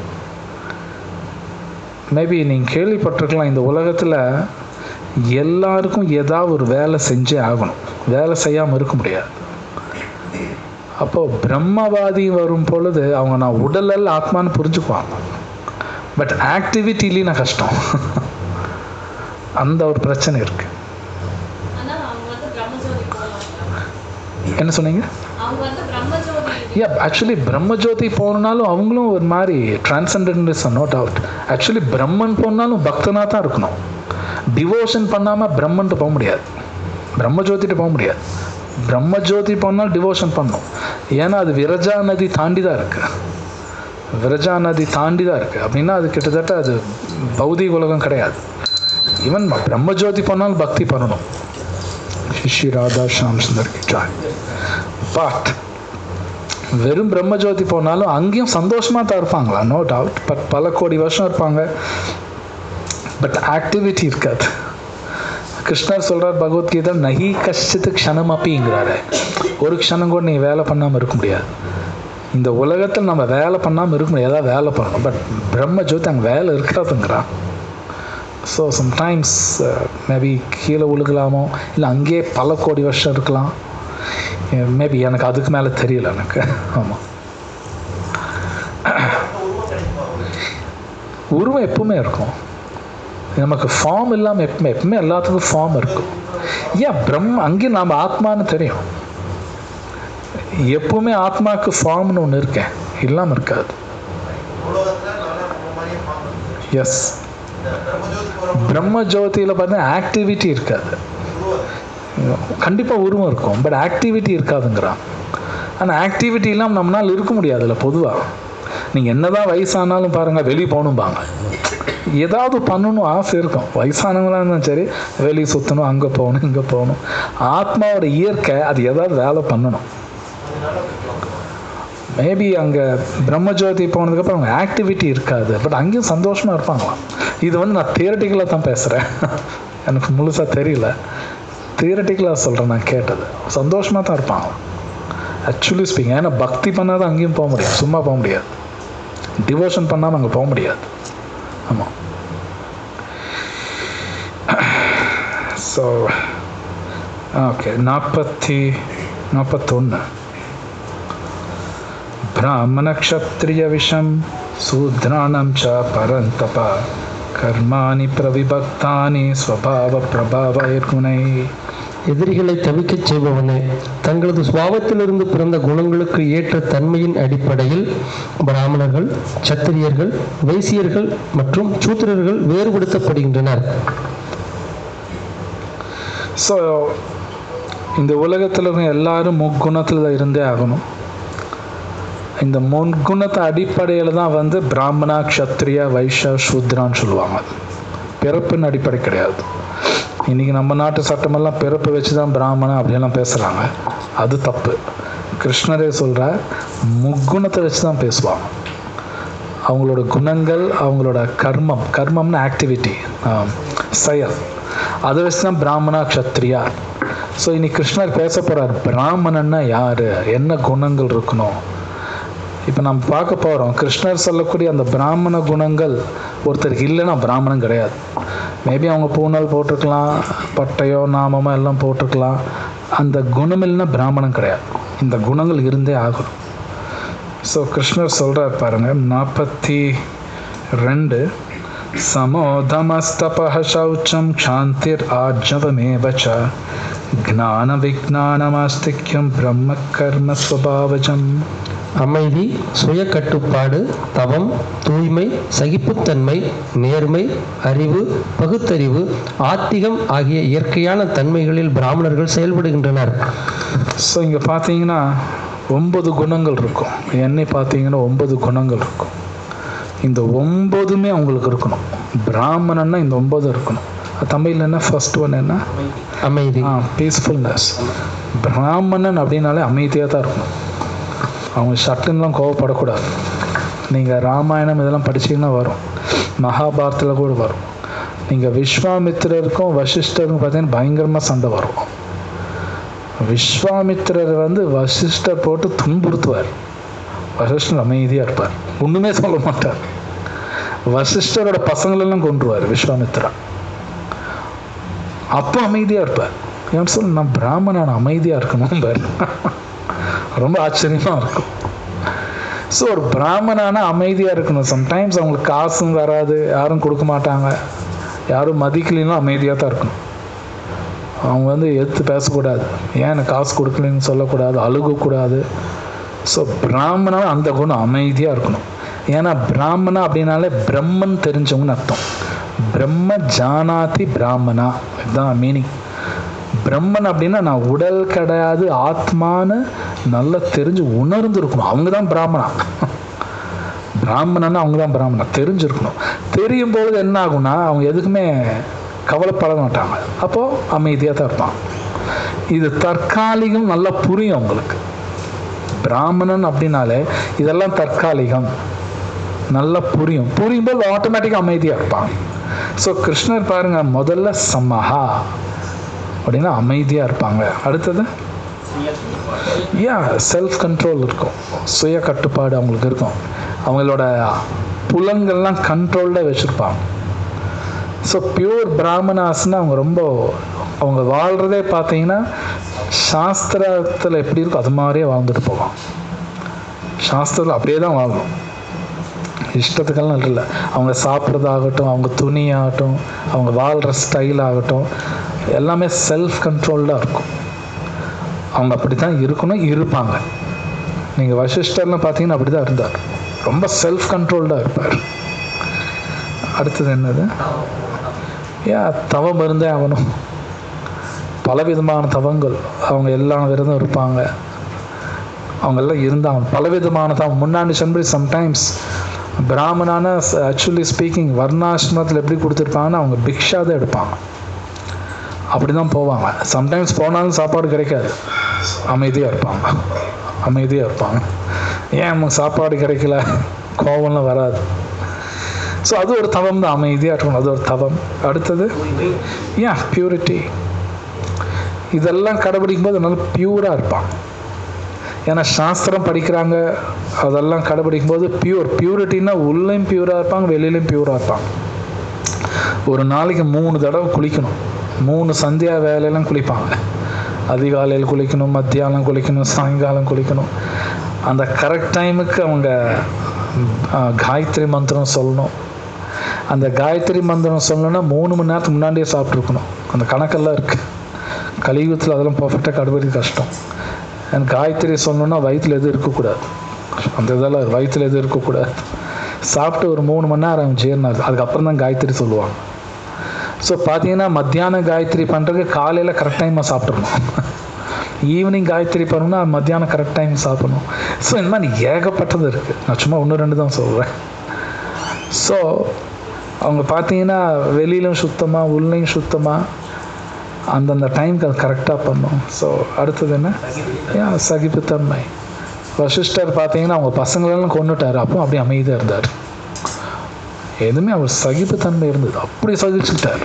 மேபி நீங்கள் கேள்விப்பட்டிருக்கலாம் இந்த உலகத்தில் எல்லாருக்கும் ஏதாவது ஒரு வேலை செஞ்சே ஆகணும் வேலை செய்யாமல் இருக்க முடியாது அப்போது பிரம்மவாதி வரும் பொழுது அவங்க நான் உடல் ஆத்மான்னு புரிஞ்சுக்குவாங்க பட் ஆக்டிவிட்டிலேயும் நான் கஷ்டம் அந்த ஒரு பிரச்சனை இருக்கு ஆனால் அவங்க வந்து பிரம்மஜோதி போகலாம் என்ன சொன்னீங்க அவங்க வந்து பிரம்மஜோதி யா ஆக்சுவலி பிரம்மஜோதி போனாலும் அவங்களும் ஒரு மாதிரி டிரான்சண்டன்டிசம் நோட் அவுட் ஆக்சுவலி பிரம்மன் போனாலும் பக்தனாக தான் இருக்கணும் டிவோஷன் பண்ணாமல் பிரம்மன்ட்டு போக முடியாது பிரம்மஜோதிட்டு போக முடியாது பிரம்மஜோதி போனால் டிவோஷன் பண்ணும் ஏன்னா அது விரஜா நதி தாண்டி தான் இருக்கு விரஜா நதி தாண்டி தான் இருக்கு அப்படின்னா அது கிட்டத்தட்ட அது பௌதிக உலகம் கிடையாது ஈவன் பிரம்மஜோதி போனாலும் பக்தி பண்ணணும் ஸ்ரீ ராதா ஷாம் சுந்தர் கி ஜாய் பட் வெறும் பிரம்மஜோதி போனாலும் அங்கேயும் சந்தோஷமாக தான் இருப்பாங்களா நோ டவுட் பட் பல கோடி வருஷம் இருப்பாங்க பட் ஆக்டிவிட்டி இருக்காது கிருஷ்ணர் சொல்றார் பகவத்கீதை நகி கஷ்டித் க்ஷணம் அப்பிங்கிறாரு ஒரு க்ஷணம் கூட நீ வேலை பண்ணாமல் இருக்க முடியாது இந்த உலகத்தில் நம்ம வேலை பண்ணாமல் இருக்க முடியாது ஏதாவது வேலை பண்ணணும் பட் பிரம்ம ஜோதி அங்கே வேலை இருக்காதுங்கிறான் ஸோ சம்டைம்ஸ் மேபி கீழே விழுகலாமோ இல்லை அங்கேயே பல கோடி வருஷம் இருக்கலாம் மேபி எனக்கு அதுக்கு மேலே தெரியல எனக்கு ஆமாம் உருவம் கிடைக்குமா உருவம் எப்பவுமே இருக்கும் நமக்கு ஃபார்ம் இல்லாமல் எப்பவுமே எப்பவுமே எல்லாத்துக்கும் ஃபார்ம் இருக்கும் ஏன் பிரம்ம அங்கேயும் நாம் ஆத்மான்னு தெரியும் எப்பவுமே ஆத்மாவுக்கு ஃபார்ம்னு ஒன்று இருக்கேன் இல்லாமல் இருக்காது உலகத்தில் நல்லா நம்ம மாதிரியே பார்க்கணும் எஸ் இந்த பிரம்மஜோதி போகிறவங்க பிரம்ம ஜோதியில் பார்த்தீங்கன்னா ஆக்டிவிட்டி இருக்காது உருவம் கண்டிப்பாக உருவம் இருக்கும் பட் ஆக்டிவிட்டி இருக்காதுங்கிறான் ஆனால் ஆக்டிவிட்டி இல்லாமல் நம்மளால் இருக்க முடியாதுல்ல பொதுவாக நீங்கள் என்னதான் வயசானாலும் பாருங்கள் வெளியே போகணும்பாங்க ஏதாவது பண்ணணும் ஆசை இருக்கும் வயசானவங்களா இருந்தாலும் சரி வெளியே சுற்றணும் அங்கே போகணும் இங்கே போகணும் ஆத்மாவோட இயற்கை அது ஏதாவது வேலை பண்ணணும் மேபி அங்கே பிரம்மஜோதி போனதுக்கப்புறம் அவங்க ஆக்டிவிட்டி இருக்காது பட் அங்கேயும் சந்தோஷமாக இருப்பாங்களாம் இது வந்து நான் தியரட்டிக்கலாக தான் பேசுகிறேன் எனக்கு முழுசாக தெரியல தியரட்டிக்கலாக சொல்கிறேன் நான் கேட்டது சந்தோஷமாக தான் இருப்பாங்க ஆக்சுவலி ஸ்பீக்கிங் ஏன்னா பக்தி பண்ணாதான் அங்கேயும் போக முடியாது சும்மா போக முடியாது டிவோஷன் பண்ணாமல் அங்கே போக முடியாது ஆமாம் ஸோ ஓகே நாற்பத்தி நாற்பத்தொன்று ब्राह्मणक्षत्रियविषं शूद्राणां च परन्तप कर्माणि प्रविभक्तानि स्वभावप्रभावैर्गुणैः எதிரிகளை தவிக்கச் செய்பவனே தங்களது சுவாபத்திலிருந்து பிறந்த குணங்களுக்கு ஏற்ற தன்மையின் அடிப்படையில் பிராமணர்கள் சத்திரியர்கள் வைசியர்கள் மற்றும் சூத்திரர்கள் வேறுபடுத்தப்படுகின்றனர் ஸோ இந்த உலகத்தில் இருக்க எல்லாரும் முக்குணத்தில் இருந்தே ஆகணும் இந்த முன்குணத்தை அடிப்படையில் தான் வந்து பிராமணா க்ஷத்ரியா வைஷ்யா சூத்ரான்னு சொல்லுவாங்க பிறப்பின் அடிப்படை கிடையாது இன்றைக்கி நம்ம நாட்டு சட்டமெல்லாம் பிறப்பு வச்சு தான் பிராமணன் அப்படியெல்லாம் பேசுகிறாங்க அது தப்பு கிருஷ்ணரே சொல்கிற முக்குணத்தை வச்சு தான் பேசுவாங்க அவங்களோட குணங்கள் அவங்களோட கர்மம் கர்மம்னு ஆக்டிவிட்டி செயல் அதை வச்சு தான் பிராமணா க்ஷத்ரியா ஸோ இன்னைக்கு கிருஷ்ணர் பேச போகிறார் பிராமணன்னா யார் என்ன குணங்கள் இருக்கணும் இப்போ நம்ம பார்க்க போகிறோம் கிருஷ்ணர் சொல்லக்கூடிய அந்த பிராமண குணங்கள் ஒருத்தருக்கு இல்லைன்னா பிராமணன் கிடையாது மேபி அவங்க பூனல் போட்டிருக்கலாம் பட்டையோ நாமமோ எல்லாம் போட்டிருக்கலாம் அந்த குணம் இல்லைன்னா பிராமணன் கிடையாது இந்த குணங்கள் இருந்தே ஆகணும் ஸோ கிருஷ்ணர் சொல்கிறார் பாருங்க நாற்பத்தி ரெண்டு சமோதமஸ்தப சௌச்சம் சாந்திர் ஆஜவமேவ ச ஞான விஜானமாஸ்திக்யம் பிரம்ம கர்ம ஸ்வபாவஜம் அமைதி சுய கட்டுப்பாடு தவம் தூய்மை சகிப்புத்தன்மை நேர்மை அறிவு பகுத்தறிவு ஆத்திகம் ஆகிய இயற்கையான தன்மைகளில் பிராமணர்கள் செயல்படுகின்றனர் ஸோ இங்கே பார்த்தீங்கன்னா ஒன்பது குணங்கள் இருக்கும் என்னை பார்த்தீங்கன்னா ஒன்பது குணங்கள் இருக்கும் இந்த ஒன்பதுமே அவங்களுக்கு இருக்கணும் பிராமணன்னா இந்த ஒன்பது இருக்கணும் தமிழில் என்ன ஃபர்ஸ்ட் ஒன் என்ன அமைதி ஆ பீஸ்ஃபுல்னஸ் பிராமணன் அப்படின்னாலே அமைதியாக தான் இருக்கணும் அவங்க சட்டுன்னுலாம் கோவப்படக்கூடாது நீங்கள் ராமாயணம் இதெல்லாம் படிச்சீங்கன்னா வரும் மகாபாரத்தில் கூட வரும் நீங்கள் விஸ்வாமித்திரருக்கும் வசிஷ்டருக்கும் பார்த்தீங்கன்னா பயங்கரமாக சண்டை வரும் விஸ்வாமித்திரர் வந்து வசிஷ்டர் போட்டு துன்புறுத்துவார் வசிஷ்டர் அமைதியாக இருப்பார் ஒன்றுமே சொல்ல மாட்டார் வசிஷ்டரோட பசங்களெல்லாம் கொன்றுவார் விஸ்வாமித்ரா அப்போ அமைதியாக இருப்பார் ஏன் சொல்ல நான் பிராமணன் அமைதியாக இருக்கணும் பாரு ரொம்ப ஆச்சரியமாக இருக்கும் ஸோ ஒரு பிராமணான அமைதியாக இருக்கணும் சம்டைம்ஸ் அவங்களுக்கு காசும் வராது யாரும் கொடுக்க மாட்டாங்க யாரும் மதிக்கலைன்னா அமைதியாக தான் இருக்கணும் அவங்க வந்து எதிர்த்து பேசக்கூடாது ஏன் எனக்கு காசு கொடுக்கலன்னு சொல்லக்கூடாது அழுகக்கூடாது ஸோ பிராமணா அந்த குணம் அமைதியாக இருக்கணும் ஏன்னா பிராமணா அப்படின்னாலே பிரம்மன் தெரிஞ்சவங்கன்னு அர்த்தம் பிரம்ம ஜானாதி பிராமணா இதுதான் மீனிங் பிரம்மன் அப்படின்னா நான் உடல் கிடையாது ஆத்மான்னு நல்லா தெரிஞ்சு உணர்ந்து இருக்கணும் அவங்க தான் பிராமணா பிராமணன்னா அவங்க தான் பிராமணா தெரிஞ்சிருக்கணும் தெரியும் பொழுது என்ன ஆகும்னா அவங்க எதுக்குமே கவலைப்பட மாட்டாங்க அப்போது அமைதியாக தான் இருப்பாங்க இது தற்காலிகம் நல்லா புரியும் அவங்களுக்கு பிராமணன் அப்படின்னாலே இதெல்லாம் தற்காலிகம் நல்லா புரியும் புரியும் போது ஆட்டோமேட்டிக்காக அமைதியாக இருப்பாங்க ஸோ கிருஷ்ணர் பாருங்க முதல்ல சமஹா அப்படின்னா அமைதியாக இருப்பாங்க அடுத்தது யா செல்ஃப் கண்ட்ரோல் இருக்கும் சுய கட்டுப்பாடு அவங்களுக்கு இருக்கும் அவங்களோட புலன்கள்லாம் கண்ட்ரோல்டாக வச்சுருப்பாங்க ஸோ பியூர் பிராமணாஸ்னா அவங்க ரொம்ப அவங்க வாழ்கிறதே பார்த்தீங்கன்னா சாஸ்திரத்தில் எப்படி இருக்கோ அது மாதிரியே வாழ்ந்துட்டு போவாங்க சாஸ்திரத்தில் அப்படியே தான் வாழணும் இஷ்டத்துக்கெல்லாம் இல்லை அவங்க சாப்பிட்றதாகட்டும் அவங்க துணி ஆகட்டும் அவங்க வாழ்கிற ஸ்டைல் ஆகட்டும் எல்லாமே செல்ஃப் கண்ட்ரோல்டாக இருக்கும் அவங்க அப்படி தான் இருக்கணும் இருப்பாங்க நீங்கள் வசிஷ்டர்லாம் பார்த்தீங்கன்னா அப்படி தான் இருந்தார் ரொம்ப செல்ஃப் கண்ட்ரோல்டாக இருப்பார் அடுத்தது என்னது ஏன் தவம் இருந்தே ஆகணும் பலவிதமான தவங்கள் அவங்க எல்லா விரதம் இருப்பாங்க அவங்க எல்லாம் இருந்தாங்க பலவிதமான தவம் முன்னாடி சொன்னபடி சம்டைம்ஸ் பிராமணான ஆக்சுவலி ஸ்பீக்கிங் வர்ணாசிரமத்தில் எப்படி கொடுத்துருப்பாங்கன்னா அவங்க பிக்ஷா தான் எடுப்பாங்க அப்படி தான் போவாங்க சம்டைம்ஸ் போனாலும் சாப்பாடு கிடைக்காது அமைதியாக இருப்பாங்க அமைதியாக இருப்பாங்க ஏன் நமக்கு சாப்பாடு கிடைக்கல கோவம்லாம் வராது ஸோ அது ஒரு தவம் தான் அமைதியாக இருக்கணும் அது ஒரு தவம் அடுத்தது ஏன் பியூரிட்டி இதெல்லாம் கடைபிடிக்கும் போது நல்லா பியூராக இருப்பான் ஏன்னா சாஸ்திரம் படிக்கிறாங்க அதெல்லாம் கடைபிடிக்கும் போது பியூர் பியூரிட்டின்னா உள்ளேயும் பியூராக இருப்பாங்க வெளியிலையும் பியூராக இருப்பாங்க ஒரு நாளைக்கு மூணு தடவை குளிக்கணும் மூணு சந்தியா வேலையெல்லாம் குளிப்பாங்க அதிகாலையில் குளிக்கணும் மத்தியானம் குளிக்கணும் சாயங்காலம் குளிக்கணும் அந்த கரெக்ட் டைமுக்கு அவங்க ஆ, காயத்ரி மந்திரம் சொல்லணும் அந்த காயத்ரி மந்திரம் சொல்லணும்னா மூணு மணி நேரத்துக்கு முன்னாடியே சாப்பிட்ருக்கணும் அந்த கணக்கெல்லாம் இருக்குது கலியுகத்தில் அதெல்லாம் பர்ஃபெக்டாக கடைபிடிக்க கஷ்டம் எனக்கு காயத்ரி சொல்லணும்னா வயிற்றில் எதுவும் இருக்கக்கூடாது அந்த இதெல்லாம் வயிற்றில் எதுவும் இருக்கக்கூடாது சாப்பிட்டு ஒரு மூணு மணி நேரம் ஜீரணம் ஆகுது அதுக்கப்புறம் தான் காயத்ரி சொல்லுவாங்க ஸோ பார்த்தீங்கன்னா மத்தியானம் காயத்ரி பண்ணுறதுக்கு காலையில் கரெக்ட் டைமாக சாப்பிட்றணும் ஈவினிங் காயத்ரி பண்ணணும்னா மத்தியானம் கரெக்ட் டைம் சாப்பிடணும் ஸோ இந்த மாதிரி ஏகப்பட்டது இருக்குது நான் சும்மா ஒன்று ரெண்டு தான் சொல்கிறேன் ஸோ அவங்க பார்த்தீங்கன்னா வெளியிலும் சுத்தமாக உள்ளேயும் சுத்தமாக அந்தந்த டைமுக்கு அது கரெக்டாக பண்ணும் ஸோ அடுத்தது என்ன ஏன் சகிப்புத்தன்மை வசிஷ்டர் பார்த்தீங்கன்னா அவங்க பசங்களெல்லாம் கொண்டுட்டார் அப்போ அப்படியே அமைதியாக இருந்தார் எதுவுமே அவர் சகிப்புத்தன்மை இருந்தது அப்படி சகிச்சுட்டார்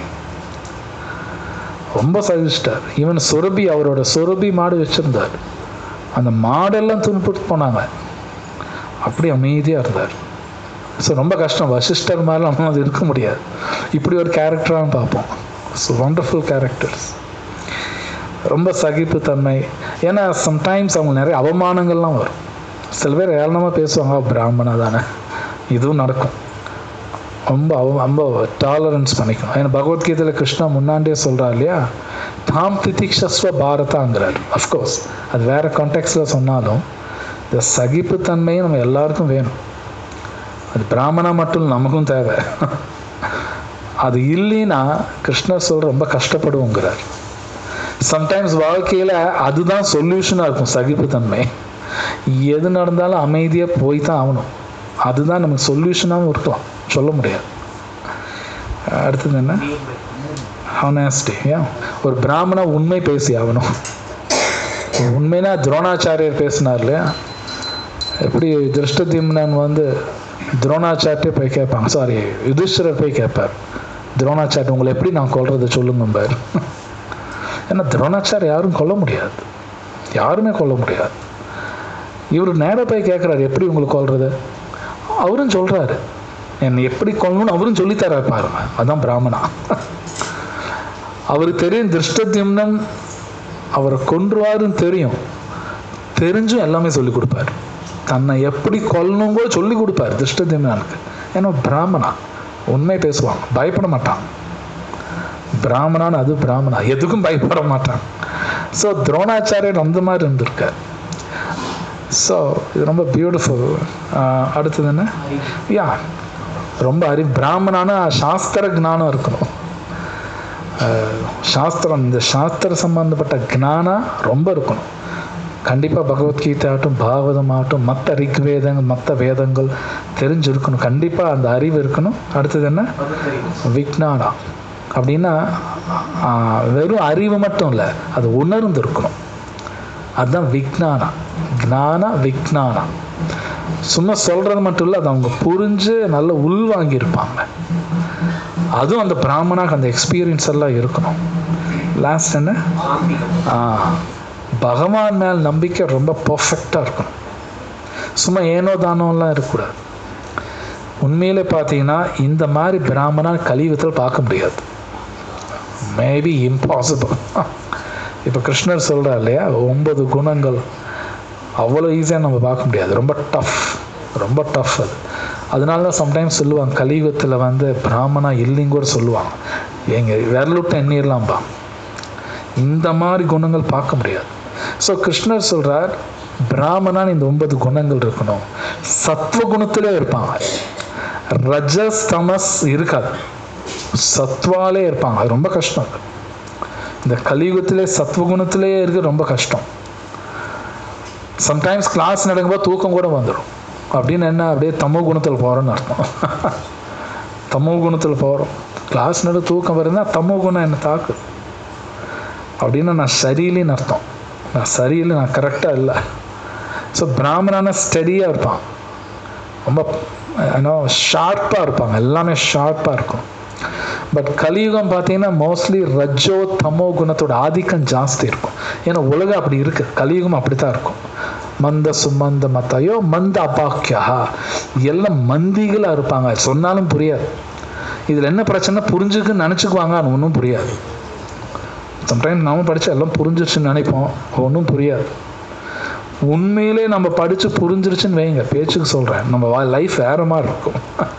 ரொம்ப சகிச்சிட்டார் ஈவன் சுரபி அவரோட சுரபி மாடு வச்சிருந்தார் அந்த மாடெல்லாம் துன்புறுத்து போனாங்க அப்படி அமைதியாக இருந்தார் ஸோ ரொம்ப கஷ்டம் வசிஷ்டர் மாதிரிலாம் நம்ம அது இருக்க முடியாது இப்படி ஒரு கேரக்டரான்னு பார்ப்போம் ஸோ வண்டர்ஃபுல் கேரக்டர்ஸ் ரொம்ப சகிப்புத்தன்மை ஏன்னா சம்டைம்ஸ் அவங்க நிறைய அவமானங்கள்லாம் வரும் சில பேர் ஏளனமாக பேசுவாங்க "அவ பிராமணா தானே இதுவும் நடக்கும் ரொம்ப அவ ரொம்ப டாலரன்ஸ் பண்ணிக்கணும் ஏன்னா பகவத்கீதையில் கிருஷ்ணா முன்னாடியே சொல்கிறார் இல்லையா தாம் திதிக்ஷஸ்வ பாரதாங்கிறார் அஃப்கோர்ஸ் அது வேறு கான்டெக்ட்ஸில் சொன்னாலும் இந்த சகிப்புத்தன்மையும் நம்ம எல்லாருக்கும் வேணும் அது பிராமணா மட்டும் இல்ல, நமக்கும் தேவை அது இல்லைன்னா கிருஷ்ணர் சொல்ற ரொம்ப கஷ்டப்படுவோங்கிறார் சம்டைம்ஸ் வாழ்க்கையில் அதுதான் சொல்யூஷனாக இருக்கும் சகிப்புத்தன்மை எது நடந்தாலும் அமைதியாக போய் தான் ஆகணும் அதுதான் நமக்கு சொல்யூஷனாகவும் இருக்கலாம் சொல்ல முடியாது அடுத்தது என்ன ஹானஸ்டி ஏன் ஒரு பிராமணா உண்மை பேசி ஆகணும் உண்மைனா துரோணாச்சாரியர் பேசினார் இல்லையா எப்படி திருஷ்டதிம்னன் வந்து துரோணாச்சார்ட்டே போய் கேட்பாங்க சாரி யுதிஷ்டரர் போய் கேட்பார் துரோணாச்சார் உங்களை எப்படி நான் கொல்றது சொல்லுங்கம்பார் ஏன்னா துரோணாச்சார் யாரும் கொல்ல முடியாது யாருமே கொல்ல முடியாது இவர் நேராக போய் கேட்குறாரு எப்படி உங்களுக்கு கொல்றது அவரும் சொல்கிறாரு என்னை எப்படி கொல்லணும்னு அவரும் சொல்லித்தரார் பாருங்க அதான் பிராமணா அவருக்கு தெரியும் திருஷ்டத்யும்னம் அவரை கொன்றுவாருன்னு தெரியும் தெரிஞ்சும் எல்லாமே சொல்லி கொடுப்பாரு தன்னை எப்படி கொல்லணும் கூட சொல்லி கொடுப்பாரு திருஷ்டத்யும்னனுக்கு ஏன்னா பிராமணா உண்மை பேசுவான் பயப்பட மாட்டான் பிராமணான்னு அது பிராமணா எதுக்கும் பயப்பட மாட்டான் ஸோ துரோணாச்சாரியர் அந்த மாதிரி இருந்திருக்கார் ஸோ இது ரொம்ப பியூட்டிஃபுல் அடுத்தது என்ன யா ரொம்ப அறி பிராமணான சாஸ்திர ஞானம் இருக்கணும் அஹ், சாஸ்திரம் இந்த சாஸ்திர சம்பந்தப்பட்ட ஞானம் ரொம்ப இருக்கணும் கண்டிப்பாக பகவத்கீதை ஆகட்டும் பாகவதம் ஆகட்டும் மற்ற ரிக்வேதங்கள் மற்ற வேதங்கள் தெரிஞ்சிருக்கணும் கண்டிப்பாக அந்த அறிவு இருக்கணும் அடுத்தது என்ன விக்னானா அப்படின்னா ஆஹ், வெறும் அறிவு மட்டும் இல்லை அது உணர்ந்து இருக்கணும் அதுதான் விக்னானா ஞான விக்னானா சும்மா சொல்றது மட்டும் இல்லை அதை அவங்க புரிஞ்சு நல்ல உள்வாங்கியிருப்பாங்க அதுவும் அந்த பிராமணாக்கு அந்த எக்ஸ்பீரியன்ஸ் எல்லாம் இருக்கணும் லாஸ்ட் என்ன ஆ பகவான் மேல் நம்பிக்கை ரொம்ப பர்ஃபெக்டாக இருக்கணும் சும்மா ஏனோ தானோலாம் இருக்கக்கூடாது உண்மையிலே பார்த்தீங்கன்னா இந்த மாதிரி பிராமணா கலியுகத்தில் பார்க்க முடியாது மேபி இம்பாசிபிள் இப்போ கிருஷ்ணர் சொல்கிறார் இல்லையா ஒன்பது குணங்கள் அவ்வளோ ஈஸியாக நம்ம பார்க்க முடியாது ரொம்ப டஃப் ரொம்ப டஃப் அது அதனால தான் சம்டைம்ஸ் சொல்லுவாங்க கலியுகத்தில் வந்து பிராமணா இல்லைங்க கூட சொல்லுவாங்க எங்க விரலுட்டு எண்ணிடலாம்பா இந்த மாதிரி குணங்கள் பார்க்க முடியாது ஸோ கிருஷ்ணர் சொல்கிறார் பிராமணான் இந்த ஒன்பது குணங்கள் இருக்கணும் சத்வ குணத்திலே இருப்பாங்க ரஜஸ் தமஸ் இருக்காது சத்வாலே இருப்பாங்க அது ரொம்ப கஷ்டம் அது. இந்த கலியுகத்திலே சத்வகுணத்திலே இருக்க ரொம்ப கஷ்டம் சம்டைம்ஸ் கிளாஸ் நடக்கும்போது தூக்கம் கூட வந்துடும் அப்படின்னு என்ன அப்படியே தமோ குணத்தில் போகிறோன்னு அர்த்தம் தமோ குணத்தில் போகிறோம் கிளாஸ் நடு தூக்கம் வருதுன்னா தமோ குணம் என்ன தாக்கு அப்படின்னு நான் சரியில்லைன்னு அர்த்தம் நான் சரியில்லை நான் கரெக்டாக இல்லை ஸோ பிராமணான ஸ்டடியாக இருப்பான் ரொம்ப ஏன்னோ ஷார்ப்பாக இருப்பாங்க எல்லாமே ஷார்ப்பாக இருக்கும் பட் கலியுகம் பார்த்தீங்கன்னா மோஸ்ட்லி ரஜோ தமோ குணத்தோட ஆதிக்கம் ஜாஸ்தி இருக்கும் ஏன்னா உலகம் அப்படி இருக்கு கலியுகம் அப்படி தான் இருக்கும் மந்த சுமந்த மத்தையோ மந்த அபாக்கியா எல்லாம் மந்திகளாக இருப்பாங்க சொன்னாலும் புரியாது இதில் என்ன பிரச்சனை புரிஞ்சுக்குன்னு நினச்சிக்குவாங்க அது ஒன்றும் புரியாது சம்டைம் நாம படித்தா எல்லாம் புரிஞ்சிருச்சுன்னு நினைப்போம் ஒன்றும் புரியாது உண்மையிலே நம்ம படித்து புரிஞ்சிருச்சுன்னு வைங்க பேச்சுக்கு சொல்கிறேன் நம்ம லைஃப் வேற மாதிரி இருக்கும்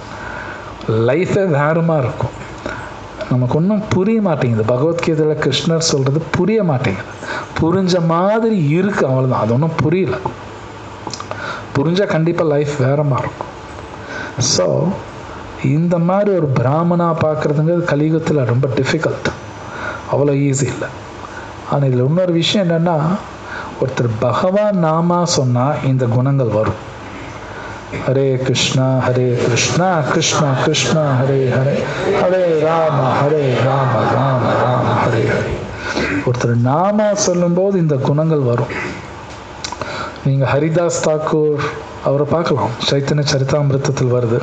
லைஃபே வேற மாதிரி இருக்கும் நமக்கு ஒன்றும் புரிய மாட்டேங்குது பகவத்கீதையில் கிருஷ்ணர் சொல்கிறது புரிய மாட்டேங்குது புரிஞ்ச மாதிரி இருக்கு அவ்வளோதான் அது ஒன்றும் புரியல புரிஞ்சால் கண்டிப்பாக லைஃப் வேற மாதிரி இருக்கும் ஸோ இந்த மாதிரி ஒரு பிராமணா பார்க்குறதுங்கிறது கலியுகத்தில் ரொம்ப டிஃபிகல்ட் அவ்வளோ ஈஸி இல்லை ஆனால் இதில் இன்னொரு விஷயம் என்னென்னா ஒருத்தர் பகவான் நாமா சொன்னால் இந்த குணங்கள் வரும் ஹரே கிருஷ்ணா ஹரே கிருஷ்ணா கிருஷ்ணா கிருஷ்ணா ஹரே ஹரே ஹரே ராம ஹரே ராம ராம ராம ஹரே ஹரே ஒருத்தர் நாமா சொல்லும்போது இந்த குணங்கள் வரும் நீங்கள் ஹரிதாஸ் தாக்கூர் அவரை பார்க்கலாம் சைத்தன்ய சரிதாமிருத்தத்தில் வருது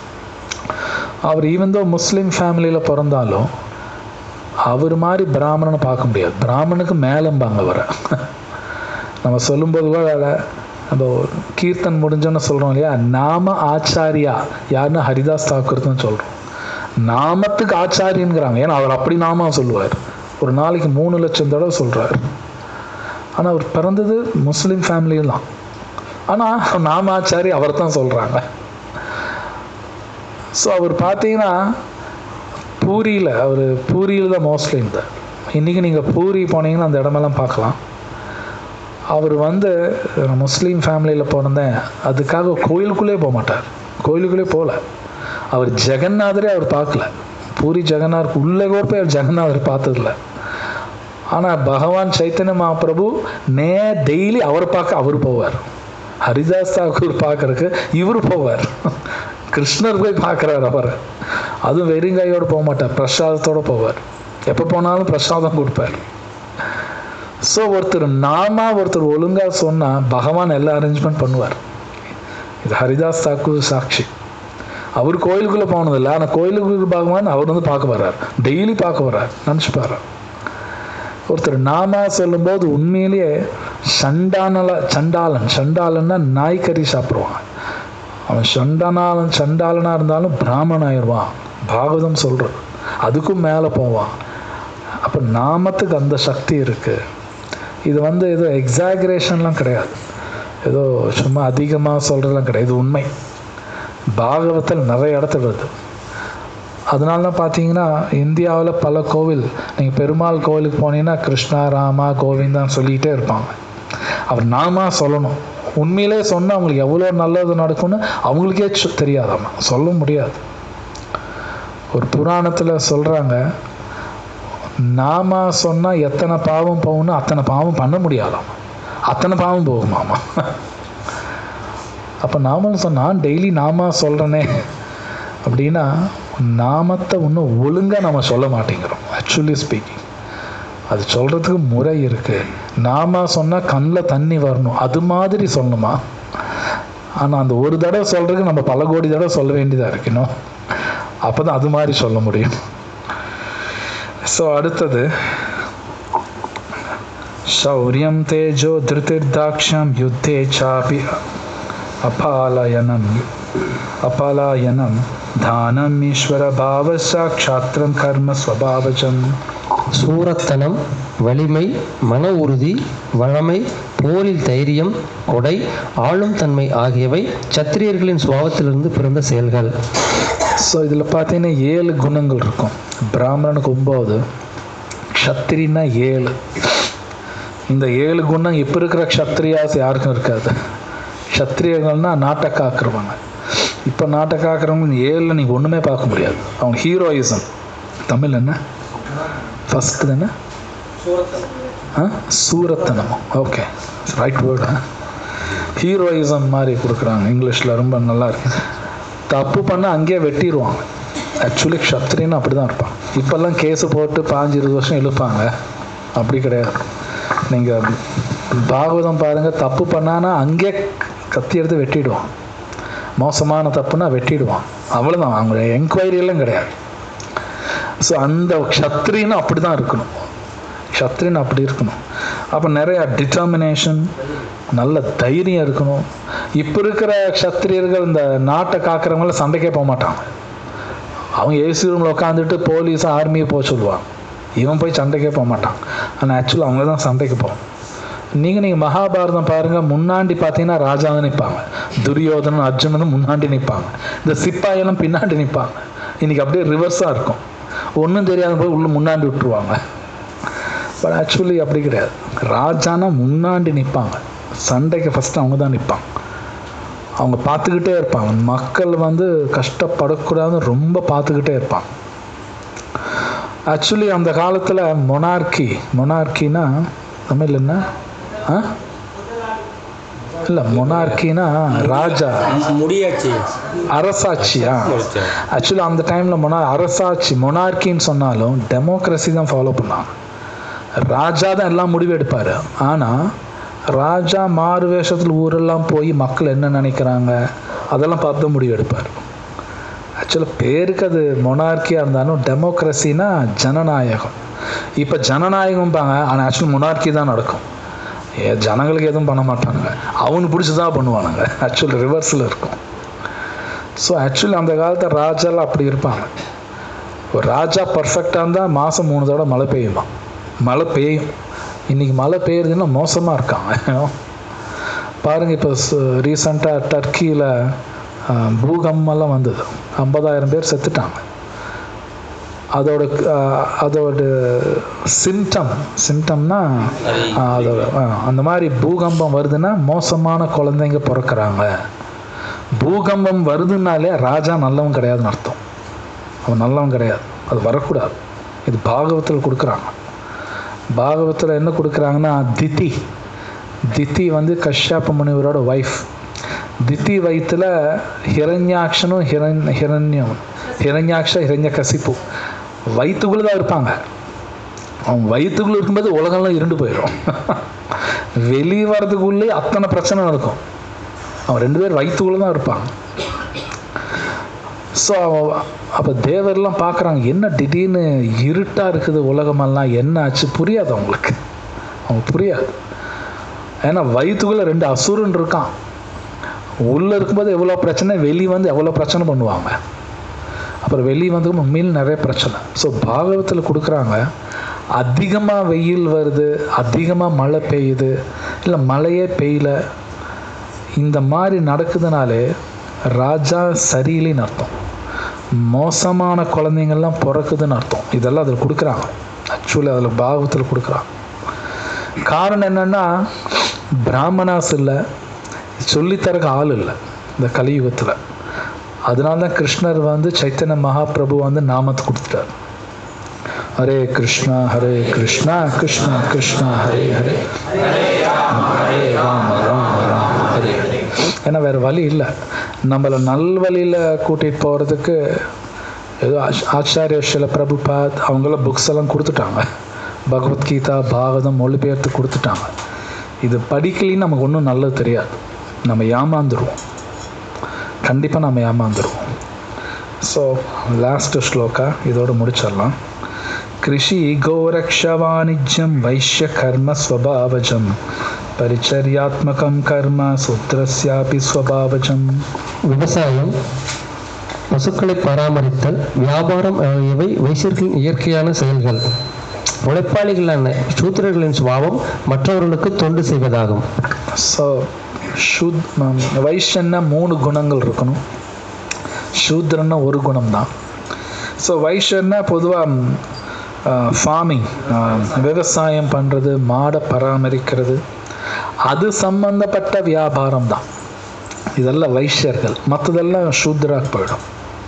அவர் ஈவன் தோ முஸ்லீம் ஃபேமிலியில் பிறந்தாலும் அவர் மாதிரி பிராமணனை பார்க்க முடியாது பிராமணுக்கு மேலம்பாங்க அவரை நம்ம சொல்லும்போது கூட நம்ம கீர்த்தன் முடிஞ்சோன்னு சொல்கிறோம் இல்லையா நாம ஆச்சாரியா யாருன்னு ஹரிதாஸ் தாக்கூர் தான் சொல்கிறோம் நாமத்துக்கு ஆச்சாரியங்கிறாங்க ஏன்னா அவர் அப்படி நாம சொல்லுவார் ஒரு நாளைக்கு மூணு லட்சம் தடவை சொல்கிறார் ஆனால் அவர் பிறந்தது முஸ்லீம் ஃபேமிலியில் தான் ஆனால் நாம ஆச்சாரி அவர் தான் சொல்கிறாங்க ஸோ அவர் பார்த்தீங்கன்னா பூரியில் அவர் பூரியில் தான் மோஸ்ட்லி இருந்தார் இன்றைக்கி நீங்கள் பூரி போனீங்கன்னா அந்த இடமெல்லாம் பார்க்கலாம் அவர் வந்து நான் முஸ்லீம் ஃபேமிலியில் பிறந்தேன் அதுக்காக கோயிலுக்குள்ளே போக மாட்டார் கோயிலுக்குள்ளே போகல அவர் ஜெகநாதரே அவர் பார்க்கல பூரி ஜெகநாதருக்கு உள்ளே கூட போய் அவர் ஜெகநாதர் பார்த்ததில்ல ஆனால் பகவான் சைத்தன்ய மகாபிரபு நே டெய்லி அவர் பார்க்க அவர் போவார் ஹரிதாஸ் தாக்கூர் பார்க்கறதுக்கு இவர் போவார் கிருஷ்ணர் போய் பார்க்குறாரு அவர் அதுவும் வெறுங்காயோடு போக மாட்டார் பிரசாதத்தோடு போவார் எப்போ போனாலும் பிரசாதம் கொடுப்பார் ஸோ ஒருத்தர் நாமா ஒருத்தர் ஒழுங்காக சொன்னால் பகவான் எல்லா அரேஞ்ச்மெண்ட் பண்ணுவார் இது ஹரிதாஸ் தாக்கூர் சாட்சி அவர் கோயிலுக்குள்ளே போனதில்லை ஆனால் கோயிலுக்குள்ள பகவான் அவர் வந்து பார்க்க வர்றார் டெய்லி பார்க்க வர்றார் நினச்சி பாரு ஒருத்தர் நாமா சொல்லும்போது உண்மையிலேயே சண்டானல சண்டாளன் சண்டாளன்னா நாய்க்கறி சாப்பிடுவான் அவன் சண்டானாலன் சண்டாளனாக இருந்தாலும் பிராமணன் ஆயிடுவான் பாகவதம் சொல்கிறது அதுக்கும் மேலே போவான் அப்போ நாமத்துக்கு அந்த சக்தி இருக்குது இது வந்து ஏதோ எக்ஸாகரேஷன்லாம் கிடையாது ஏதோ சும்மா அதிகமாக சொல்கிறதுலாம் கிடையாது இது உண்மை பாகவத்தில் நிறைய இடத்துல வருது அதனால தான் பார்த்தீங்கன்னா இந்தியாவில் பல கோவில் நீங்கள் பெருமாள் கோவிலுக்கு போனீங்கன்னா கிருஷ்ணா ராமா கோவிந்தான்னு சொல்லிகிட்டே இருப்பாங்க அவர் நாமா சொல்லணும் உண்மையிலே சொன்னால் அவங்களுக்கு எவ்வளோ நல்லது நடக்கும்னு அவங்களுக்கே சொ- தெரியாதாம்மா சொல்ல முடியாது ஒரு புராணத்தில் சொல்கிறாங்க நாம சொன்னால் எத்தனை பாவம் போகும்னு அத்தனை பாவம் பண்ண முடியாதாம் அத்தனை பாவம் போகுமாமா அப்போ நாமளும் சொன்னால் டெய்லி நாம சொல்கிறனே அப்படின்னா நாமத்தை இன்னும் ஒழுங்காக நம்ம சொல்ல மாட்டேங்கிறோம் ஆக்சுவலி ஸ்பீக்கிங் அது சொல்கிறதுக்கு முறை இருக்குது நாம சொன்னால் கண்ணில் தண்ணி வரணும் அது மாதிரி சொல்லணுமா ஆனால் அந்த ஒரு தடவை சொல்கிறதுக்கு நம்ம பல கோடி தடவை சொல்ல வேண்டியதாக இருக்கணும் அப்போ தான் அது மாதிரி சொல்ல முடியும் ஸோ அடுத்தது शौर्यं तेजो धृतिर्दाक्ष्यं युद्धे चापि अपालयनम् अपालायनं दानम् ईश्वरभावसाक्षात्रं कर्म स्वभावजम् சூரத்தனம் வலிமை மன உறுதி வழமை போரில் தைரியம் கொடை ஆளும் தன்மை ஆகியவை சத்திரியர்களின் சுபாவத்திலிருந்து பிறந்த செயல்கள் ஸோ இதில் பார்த்தீங்கன்னா ஏழு குணங்கள் இருக்கும் பிராமணனுக்கு ஒம்பது க்ஷத்திரின்னா ஏழு இந்த ஏழு குணம் இப்போ இருக்கிற க்ஷத்ரியாஸ் யாருக்கும் இருக்காது க்ஷத்ரியர்கள்னா நாட்டை காக்குறவங்க இப்போ நாட்டை காக்குறவங்க ஏழில் நீங்கள் ஒன்றுமே பார்க்க முடியாது அவங்க ஹீரோயிசம் தமிழ் என்ன ஃபஸ்ட்டு தானே ஆ சூரத்தனம் ஓகே ரைட் வேர்டு ஹீரோயிசம் மாதிரி கொடுக்குறாங்க இங்கிலீஷில் ரொம்ப நல்லா இருக்கு தப்பு பண்ண அங்கேயே வெட்டிடுவாங்க ஆக்சுவலி க்ஷத்ரின்னு அப்படி தான் இருப்பான் இப்போல்லாம் கேஸு போட்டு பாஞ்சு இருபது வருஷம் இழுப்பாங்க அப்படி கிடையாது நீங்கள் பாகவதம் பாருங்கள் தப்பு பண்ணானா அங்கே கத்தி எடுத்து வெட்டிடுவான் மோசமான தப்புனா வெட்டிடுவான் அவ்வளோதான் அவங்க என்கொயரியெல்லாம் கிடையாது ஸோ அந்த க்ஷத்ரின்னு அப்படி தான் இருக்கணும் க்ஷத்ரின்னு அப்படி இருக்கணும் அப்போ நிறைய டிட்டர்மினேஷன் நல்ல தைரியம் இருக்கணும் இப்போ இருக்கிற க்ஷத்ரியர்கள் இந்த நாட்டை காக்கிறவங்கள சண்டைக்கே போக மாட்டாங்க அவங்க ஏசி ரூமில் உட்காந்துட்டு போலீஸ் ஆர்மியை போக சொல்லுவாங்க இவன் போய் சண்டைக்கே போக மாட்டான் ஆனால் ஆக்சுவலாக அவங்க தான் சண்டைக்கு போகும் நீங்கள் நீங்கள் மகாபாரதம் பாருங்கள் முன்னாடி பார்த்தீங்கன்னா ராஜா தான் நிற்பாங்க துரியோதனன் அர்ஜுனனும் முன்னாடி நிற்பாங்க இந்த சிப்பாயெல்லாம் பின்னாடி நிற்பாங்க இன்றைக்கி அப்படியே ரிவர்ஸாக இருக்கும் ஒன்றும் தெரியாத போய் உள்ள முன்னாடி விட்டுருவாங்க பட் ஆக்சுவலி அப்படி கிடையாது ராஜானா முன்னாடி நிற்பாங்க சண்டைக்கு ஃபஸ்ட்டு அவங்க தான் நிற்பாங்க அவங்க பார்த்துக்கிட்டே இருப்பாங்க மக்கள் வந்து கஷ்டப்படக்கூடாதுன்னு ரொம்ப பார்த்துக்கிட்டே இருப்பாங்க ஆக்சுவலி அந்த காலத்தில் மொனார்கி மொனார்கினா தமிழ் என்ன ஆ இல்லை மொனார்கினா ராஜா முடியாச்சு அரசாட்சியா ஆக்சுவலி அந்த டைமில் மொனா அரசாட்சி மொனார்கின்னு சொன்னாலும் டெமோக்ரஸி தான் ஃபாலோ பண்ணாங்க ராஜா தான் எல்லாம் முடிவு எடுப்பார் ஆனால் ராஜா மாறு வேஷத்தில் ஊரெல்லாம் போய் மக்கள் என்ன நினைக்கிறாங்க அதெல்லாம் பார்த்து தான் முடிவு எடுப்பார் ஆக்சுவலாக பேருக்கு அது மொனார்கியாக இருந்தாலும் டெமோக்ரஸினா ஜனநாயகம் இப்போ ஜனநாயகம்பாங்க ஆனால் ஆக்சுவலி மொனார்கி தான் நடக்கும் ஏ ஜனங்களுக்கு எதுவும் பண்ண மாட்டானுங்க அவனுக்கு பிடிச்சதான் பண்ணுவானுங்க ஆக்சுவலி ரிவர்ஸில் இருக்கும் ஸோ ஆக்சுவலி அந்த காலத்தில் ராஜாலாம் அப்படி இருப்பாங்க ஒரு ராஜா பர்ஃபெக்டாக இருந்தால் மாதம் மூணு தடவை மழை பெய்யுமா மழை பெய்யும் இன்றைக்கி மழை பெய்யுறதுன்னா மோசமாக இருக்காங்க பாருங்கள் இப்போ ரீசண்டாக டர்க்கியில் பூகம்பெல்லாம் வந்தது ஐம்பதாயிரம் பேர் செத்துட்டாங்க அதோட அஹ், அதோட சிம்டம் சிம்டம்னா அதோட அஹ், அந்த மாதிரி பூகம்பம் வருதுன்னா மோசமான குழந்தைங்க பிறக்கறாங்க பூகம்பம் வருதுனாலே ராஜா நல்லவன் கிடையாதுன்னு அர்த்தம் அவன் நல்லவன் கிடையாது அது வரக்கூடாது இது பாகவத்தில் கொடுக்குறாங்க பாகவத்தில் என்ன கொடுக்குறாங்கன்னா திதி திதி வந்து கஷ்யப்ப முனிவரோட ஒய்ஃப் திதி வயிற்றுல ஹிரண்யாக்ஷனும் ஹிரண் ஹிரண்யம் ஹிரண்யாக்ஷ ஹிரண்ய கசிப்பு வயிற்றுக்குள்ளே தான் இருப்பாங்க அவன் வயிற்றுக்குள்ளே இருக்கும்போது உலகம்லாம் இருண்டு போயிடும் வெளியே வர்றதுக்குள்ளே அத்தனை பிரச்சனை நடக்கும் அவன் ரெண்டு பேர் வயிற்றுக்குள்ளே தான் இருப்பாங்க ஸோ அப்போ தேவர்லாம் பார்க்குறாங்க என்ன திடீர்னு இருட்டாக இருக்குது உலகமெல்லாம் என்ன ஆச்சு புரியாது அவங்களுக்கு அவங்க புரியாது ஏன்னா வயிற்றுக்குள்ளே ரெண்டு அசுரன் இருக்கான் உள்ளே இருக்கும்போது எவ்வளோ பிரச்சனை வெளியே வந்து எவ்வளோ பிரச்சனை பண்ணுவாங்க அப்புறம் வெளியே வந்து உண்மையில் நிறைய பிரச்சனை ஸோ பாகவத்தில் கொடுக்குறாங்க அதிகமாக வெயில் வருது அதிகமாக மழை பெய்யுது இல்லை மழையே பெய்யல இந்த மாதிரி நடக்குதுனாலே ராஜா சரியில்லைன்னு அர்த்தம் மோசமான குழந்தைங்கள்லாம் பிறக்குதுன்னு அர்த்தம் இதெல்லாம் அதில் கொடுக்குறாங்க ஆக்சுவலி அதில் பாகவத்தில் கொடுக்குறாங்க காரணம் என்னென்னா பிராமணாஸ் இல்லை சொல்லித்தரக்கு ஆள் இல்லை இந்த கலியுகத்தில் அதனால தான் கிருஷ்ணர் வந்து சைத்தன்ய மகாபிரபு வந்து நாமத்தை கொடுத்துட்டார் ஹரே கிருஷ்ணா ஹரே கிருஷ்ணா கிருஷ்ணா கிருஷ்ணா ஹரே ஹரே ஹரே ராம ராம ராம ஹரே ஹரே ஏன்னா வேறு வழி இல்லை நம்மளை நல்வழியில் கூட்டிகிட்டு போகிறதுக்கு ஏதோ ஆச்- ஆச்சாரிய சில பிரபுபாத் அவங்களாம் புக்ஸ் எல்லாம் கொடுத்துட்டாங்க பகவத்கீதா பாகவதம் மொழிபெயர்த்து கொடுத்துட்டாங்க இது படிக்கலின்னு நமக்கு ஒன்றும் நல்லது தெரியாது நம்ம ஏமாந்துருவோம் கண்டிப்பாக நம்ம ஏமாந்துருவோம் ஸோ லாஸ்ட் ஸ்லோக்கா இதோட முடிச்சிடலாம் कृषि गोरक्षवाणिज्यं वैश्यकर्मस्वभावजं परिचर्यात्मकं कर्म सूत्रस्यापि स्वभावजम् விவசாயம் பசுக்களை பராமரித்தல் வியாபாரம் ஆகியவை வைசியர்களின் இயற்கையான செயல்கள் உழைப்பாளிகளான சூத்திரர்களின் சுபாவம் மற்றவர்களுக்கு தொண்டு செய்வதாகும் ஸோ ಶುದ್ ವೈಶ್ಯನ್ನ மூணு குணங்கள் இருக்கணும் ಶೂದ್ரன்னா ஒரு குணம் தான் ஸோ வைஷ்யன்னா பொதுவாக ஃபார்மிங் விவசாயம் பண்ணுறது மாடை பராமரிக்கிறது அது சம்பந்தப்பட்ட வியாபாரம் தான் இதெல்லாம் வைஷ்யர்கள் மற்றதெல்லாம் சூத்ராக்கு போயிடும்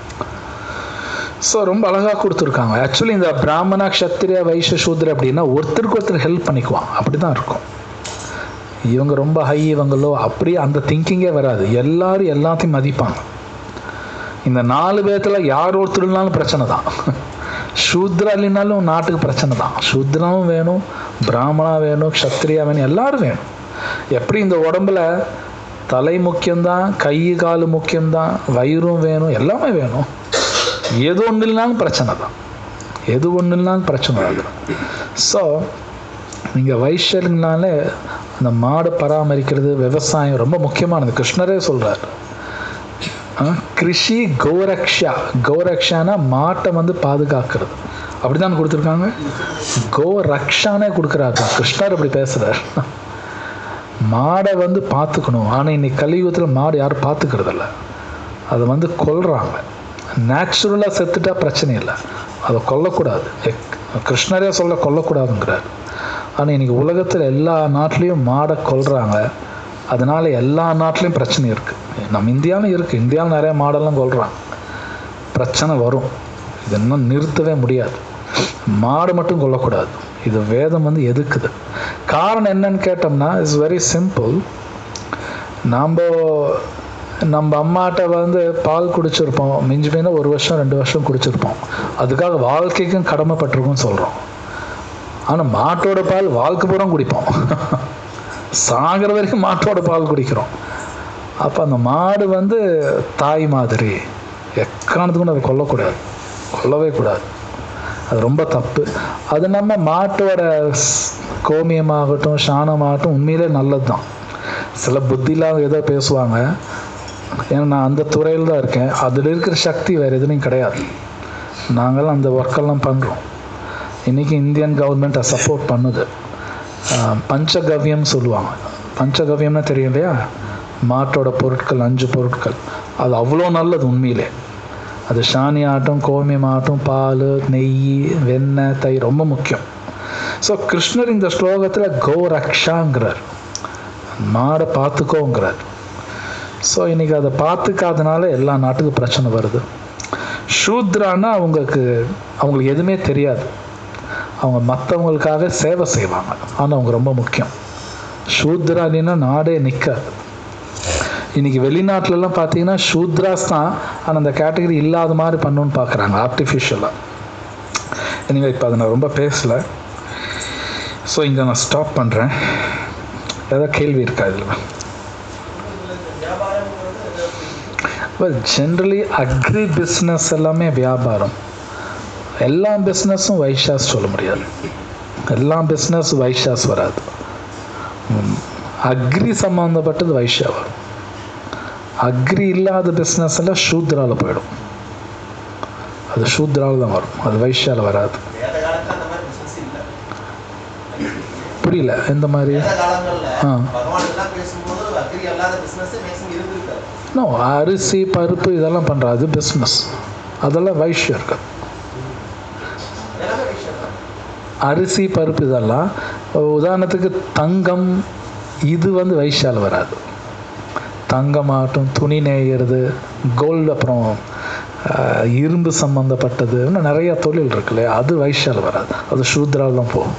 ஸோ ரொம்ப அழகாக கொடுத்துருக்காங்க ஆக்சுவலி இந்த பிராமணா க்ஷத்திரியா வைஷ்ய சூத்ர அப்படின்னா ஒருத்தருக்கு ஒருத்தர் ஹெல்ப் பண்ணிக்குவான் அப்படி தான் இருக்கும் இவங்க ரொம்ப ஹை இவங்களோ அப்படியே அந்த திங்கிங்கே வராது எல்லாரும் எல்லாத்தையும் மதிப்பாங்க இந்த நாலு பேர்த்தில் யார் ஒருத்தர்னாலும் பிரச்சனை தான் சூத்ரா இல்லைனாலும் நாட்டுக்கு பிரச்சனை தான் சூத்ராவும் வேணும் பிராமணா வேணும் க்ஷத்ரியா வேணும் எல்லாரும் வேணும் எப்படி இந்த உடம்புல தலை முக்கியம்தான் கை கால் முக்கியம்தான் வயிறும் வேணும் எல்லாமே வேணும் எது ஒன்று இல்லைனாலும் பிரச்சனை தான் எது ஒன்று இல்லைனாலும் பிரச்சனை தான் ஸோ நீங்கள் வைஷ்யர்னாலே அந்த மாடு பராமரிக்கிறது விவசாயம் ரொம்ப முக்கியமானது கிருஷ்ணரே சொல்கிறார் கிருஷி கௌரக்ஷா கௌரக்ஷானா மாட்டை வந்து பாதுகாக்கிறது அப்படிதான் கொடுத்துருக்காங்க கோ ரக்ஷானே கொடுக்குறாரு கிருஷ்ணர் அப்படி பேசுகிறார் மாடை வந்து பார்த்துக்கணும் ஆனால் இன்னைக்கு கலியுகத்தில் மாடு யாரும் பார்த்துக்கிறதில்ல அதை வந்து கொல்றாங்க நேச்சுரலாக செத்துட்டா பிரச்சனை இல்லை அதை கொல்லக்கூடாது எக்- கிருஷ்ணரே சொல்ல கொல்லக்கூடாதுங்கிறார் ஆனால் இன்னைக்கு உலகத்தில் எல்லா நாட்டிலையும் மாடை கொல்றாங்க அதனால எல்லா நாட்டிலையும் பிரச்சனை இருக்குது நம்ம இந்தியாவிலும் இருக்குது இந்தியாவில் நிறைய மாடெல்லாம் கொல்றாங்க பிரச்சனை வரும் இது இன்னும் நிறுத்தவே முடியாது மாடு மட்டும் கொல்லக்கூடாது இது வேதம் வந்து எதுக்குது காரணம் என்னன்னு கேட்டோம்னா இட்ஸ் வெரி சிம்பிள் நாம் நம்ம அம்மாட்ட வந்து பால் குடிச்சிருப்போம் மிஞ்சி மீனா ஒரு வருஷம் ரெண்டு வருஷம் குடிச்சிருப்போம் அதுக்காக வாழ்க்கைக்கும் கடமைப்பட்டிருக்கும்னு சொல்கிறோம் ஆனால் மாட்டோட பால் வாழ்க்கை பூரா குடிப்போம் சாகிற வரைக்கும் மாட்டோட பால் குடிக்கிறோம் அப்போ அந்த மாடு வந்து தாய் மாதிரி எக்காரணத்துக்கும் அதை கொல்லக்கூடாது கொல்லவே கூடாது அது ரொம்ப தப்பு அது நம்ம மாட்டோட ஸ்- கோமியமாகட்டும் சாணமாகட்டும் உண்மையிலே நல்லது தான் சில புத்திலாம் ஏதோ பேசுவாங்க ஏன்னா நான் அந்த துறையில் தான் இருக்கேன் அதில் இருக்கிற சக்தி வேறு எதுலையும் கிடையாது நாங்களாம் அந்த ஒர்க்கெல்லாம் பண்ணுறோம் இன்றைக்கி இந்தியன் கவர்மெண்ட் அதை சப்போர்ட் பண்ணுது ஆஹ் பஞ்சகவ்யம் சொல்லுவாங்க பஞ்சகவ்யம்னா தெரியும் இல்லையா மாட்டோட பொருட்கள் அஞ்சு பொருட்கள் அது அவ்வளோ நல்லது உண்மையிலே அது சாணி ஆட்டம் கோமியம் ஆட்டம் பால் நெய் வெண்ணெய் தயிர் ரொம்ப முக்கியம் ஸோ கிருஷ்ணர் இந்த ஸ்லோகத்தில் கோரக்ஷாங்கிறார் மாடை பார்த்துக்கோங்கிறார் ஸோ இன்னைக்கு அதை பார்த்துக்காதனால எல்லா நாட்டுக்கும் பிரச்சனை வருது சூத்ரானா அவங்களுக்கு அவங்களுக்கு எதுவுமே தெரியாது அவங்க மற்றவங்களுக்காக சேவை செய்வாங்க ஆனால் அவங்க ரொம்ப முக்கியம் சூத்ரானின்னா நாடே நிற்காது இன்னைக்கு வெளிநாட்டிலலாம் பார்த்தீங்கன்னா சூத்ராஸ் தான் ஆனால் அந்த கேட்டகரி இல்லாத மாதிரி பண்ணணும்னு பார்க்குறாங்க ஆர்டிஃபிஷியலாக நீங்கள் இப்போ அதை நான் ரொம்ப பேசலை ஸோ இங்கே நான் ஸ்டாப் பண்ணுறேன் ஏதாவது கேள்வி இருக்கா இதில் வெல் ஜென்ரலி அக்ரி பிஸ்னஸ் எல்லாமே வியாபாரம் எல்லா பிஸ்னஸும் வைஷாஸ் சொல்ல முடியாது எல்லா பிஸ்னஸ் வைஷாஸ் வராது அக்ரி சம்மந்தப்பட்டது வைஷா வரும் அக்ரி இல்லாத பிஸ்னஸ் எல்லாம் சூத்ரால போயிடும் அது சூத்ரால தான் வரும் அது வைஷால வராது வேத காலத்துல அந்த மாதிரி பிசினஸ் இல்ல புரியல எந்த மாதிரி வேத காலங்கள்ல ஆ. பகவான் எல்லாம் பேசும்போது அக்ரி அல்லாத பிசினஸ் மேக்ஸிமம் இருந்திருக்காரு நோ அரிசி பருப்பு இதெல்லாம் பண்ணுற அது பிஸ்னஸ் அதெல்லாம் வைஷ்யம் இருக்கு எல்லாமே விஷயம் தான் அரிசி பருப்பு இதெல்லாம் உதாரணத்துக்கு தங்கம் இது வந்து வைஷால வராது தங்கமாகட்டும் துணி நெய்யறது கோல்டு அப்புறம் ஆஹ், இரும்பு சம்மந்தப்பட்டது இன்னும் நிறைய தொழில் இருக்கு இல்லையா அது வைஷால வராது அது சூத்ரால் தான் போகும்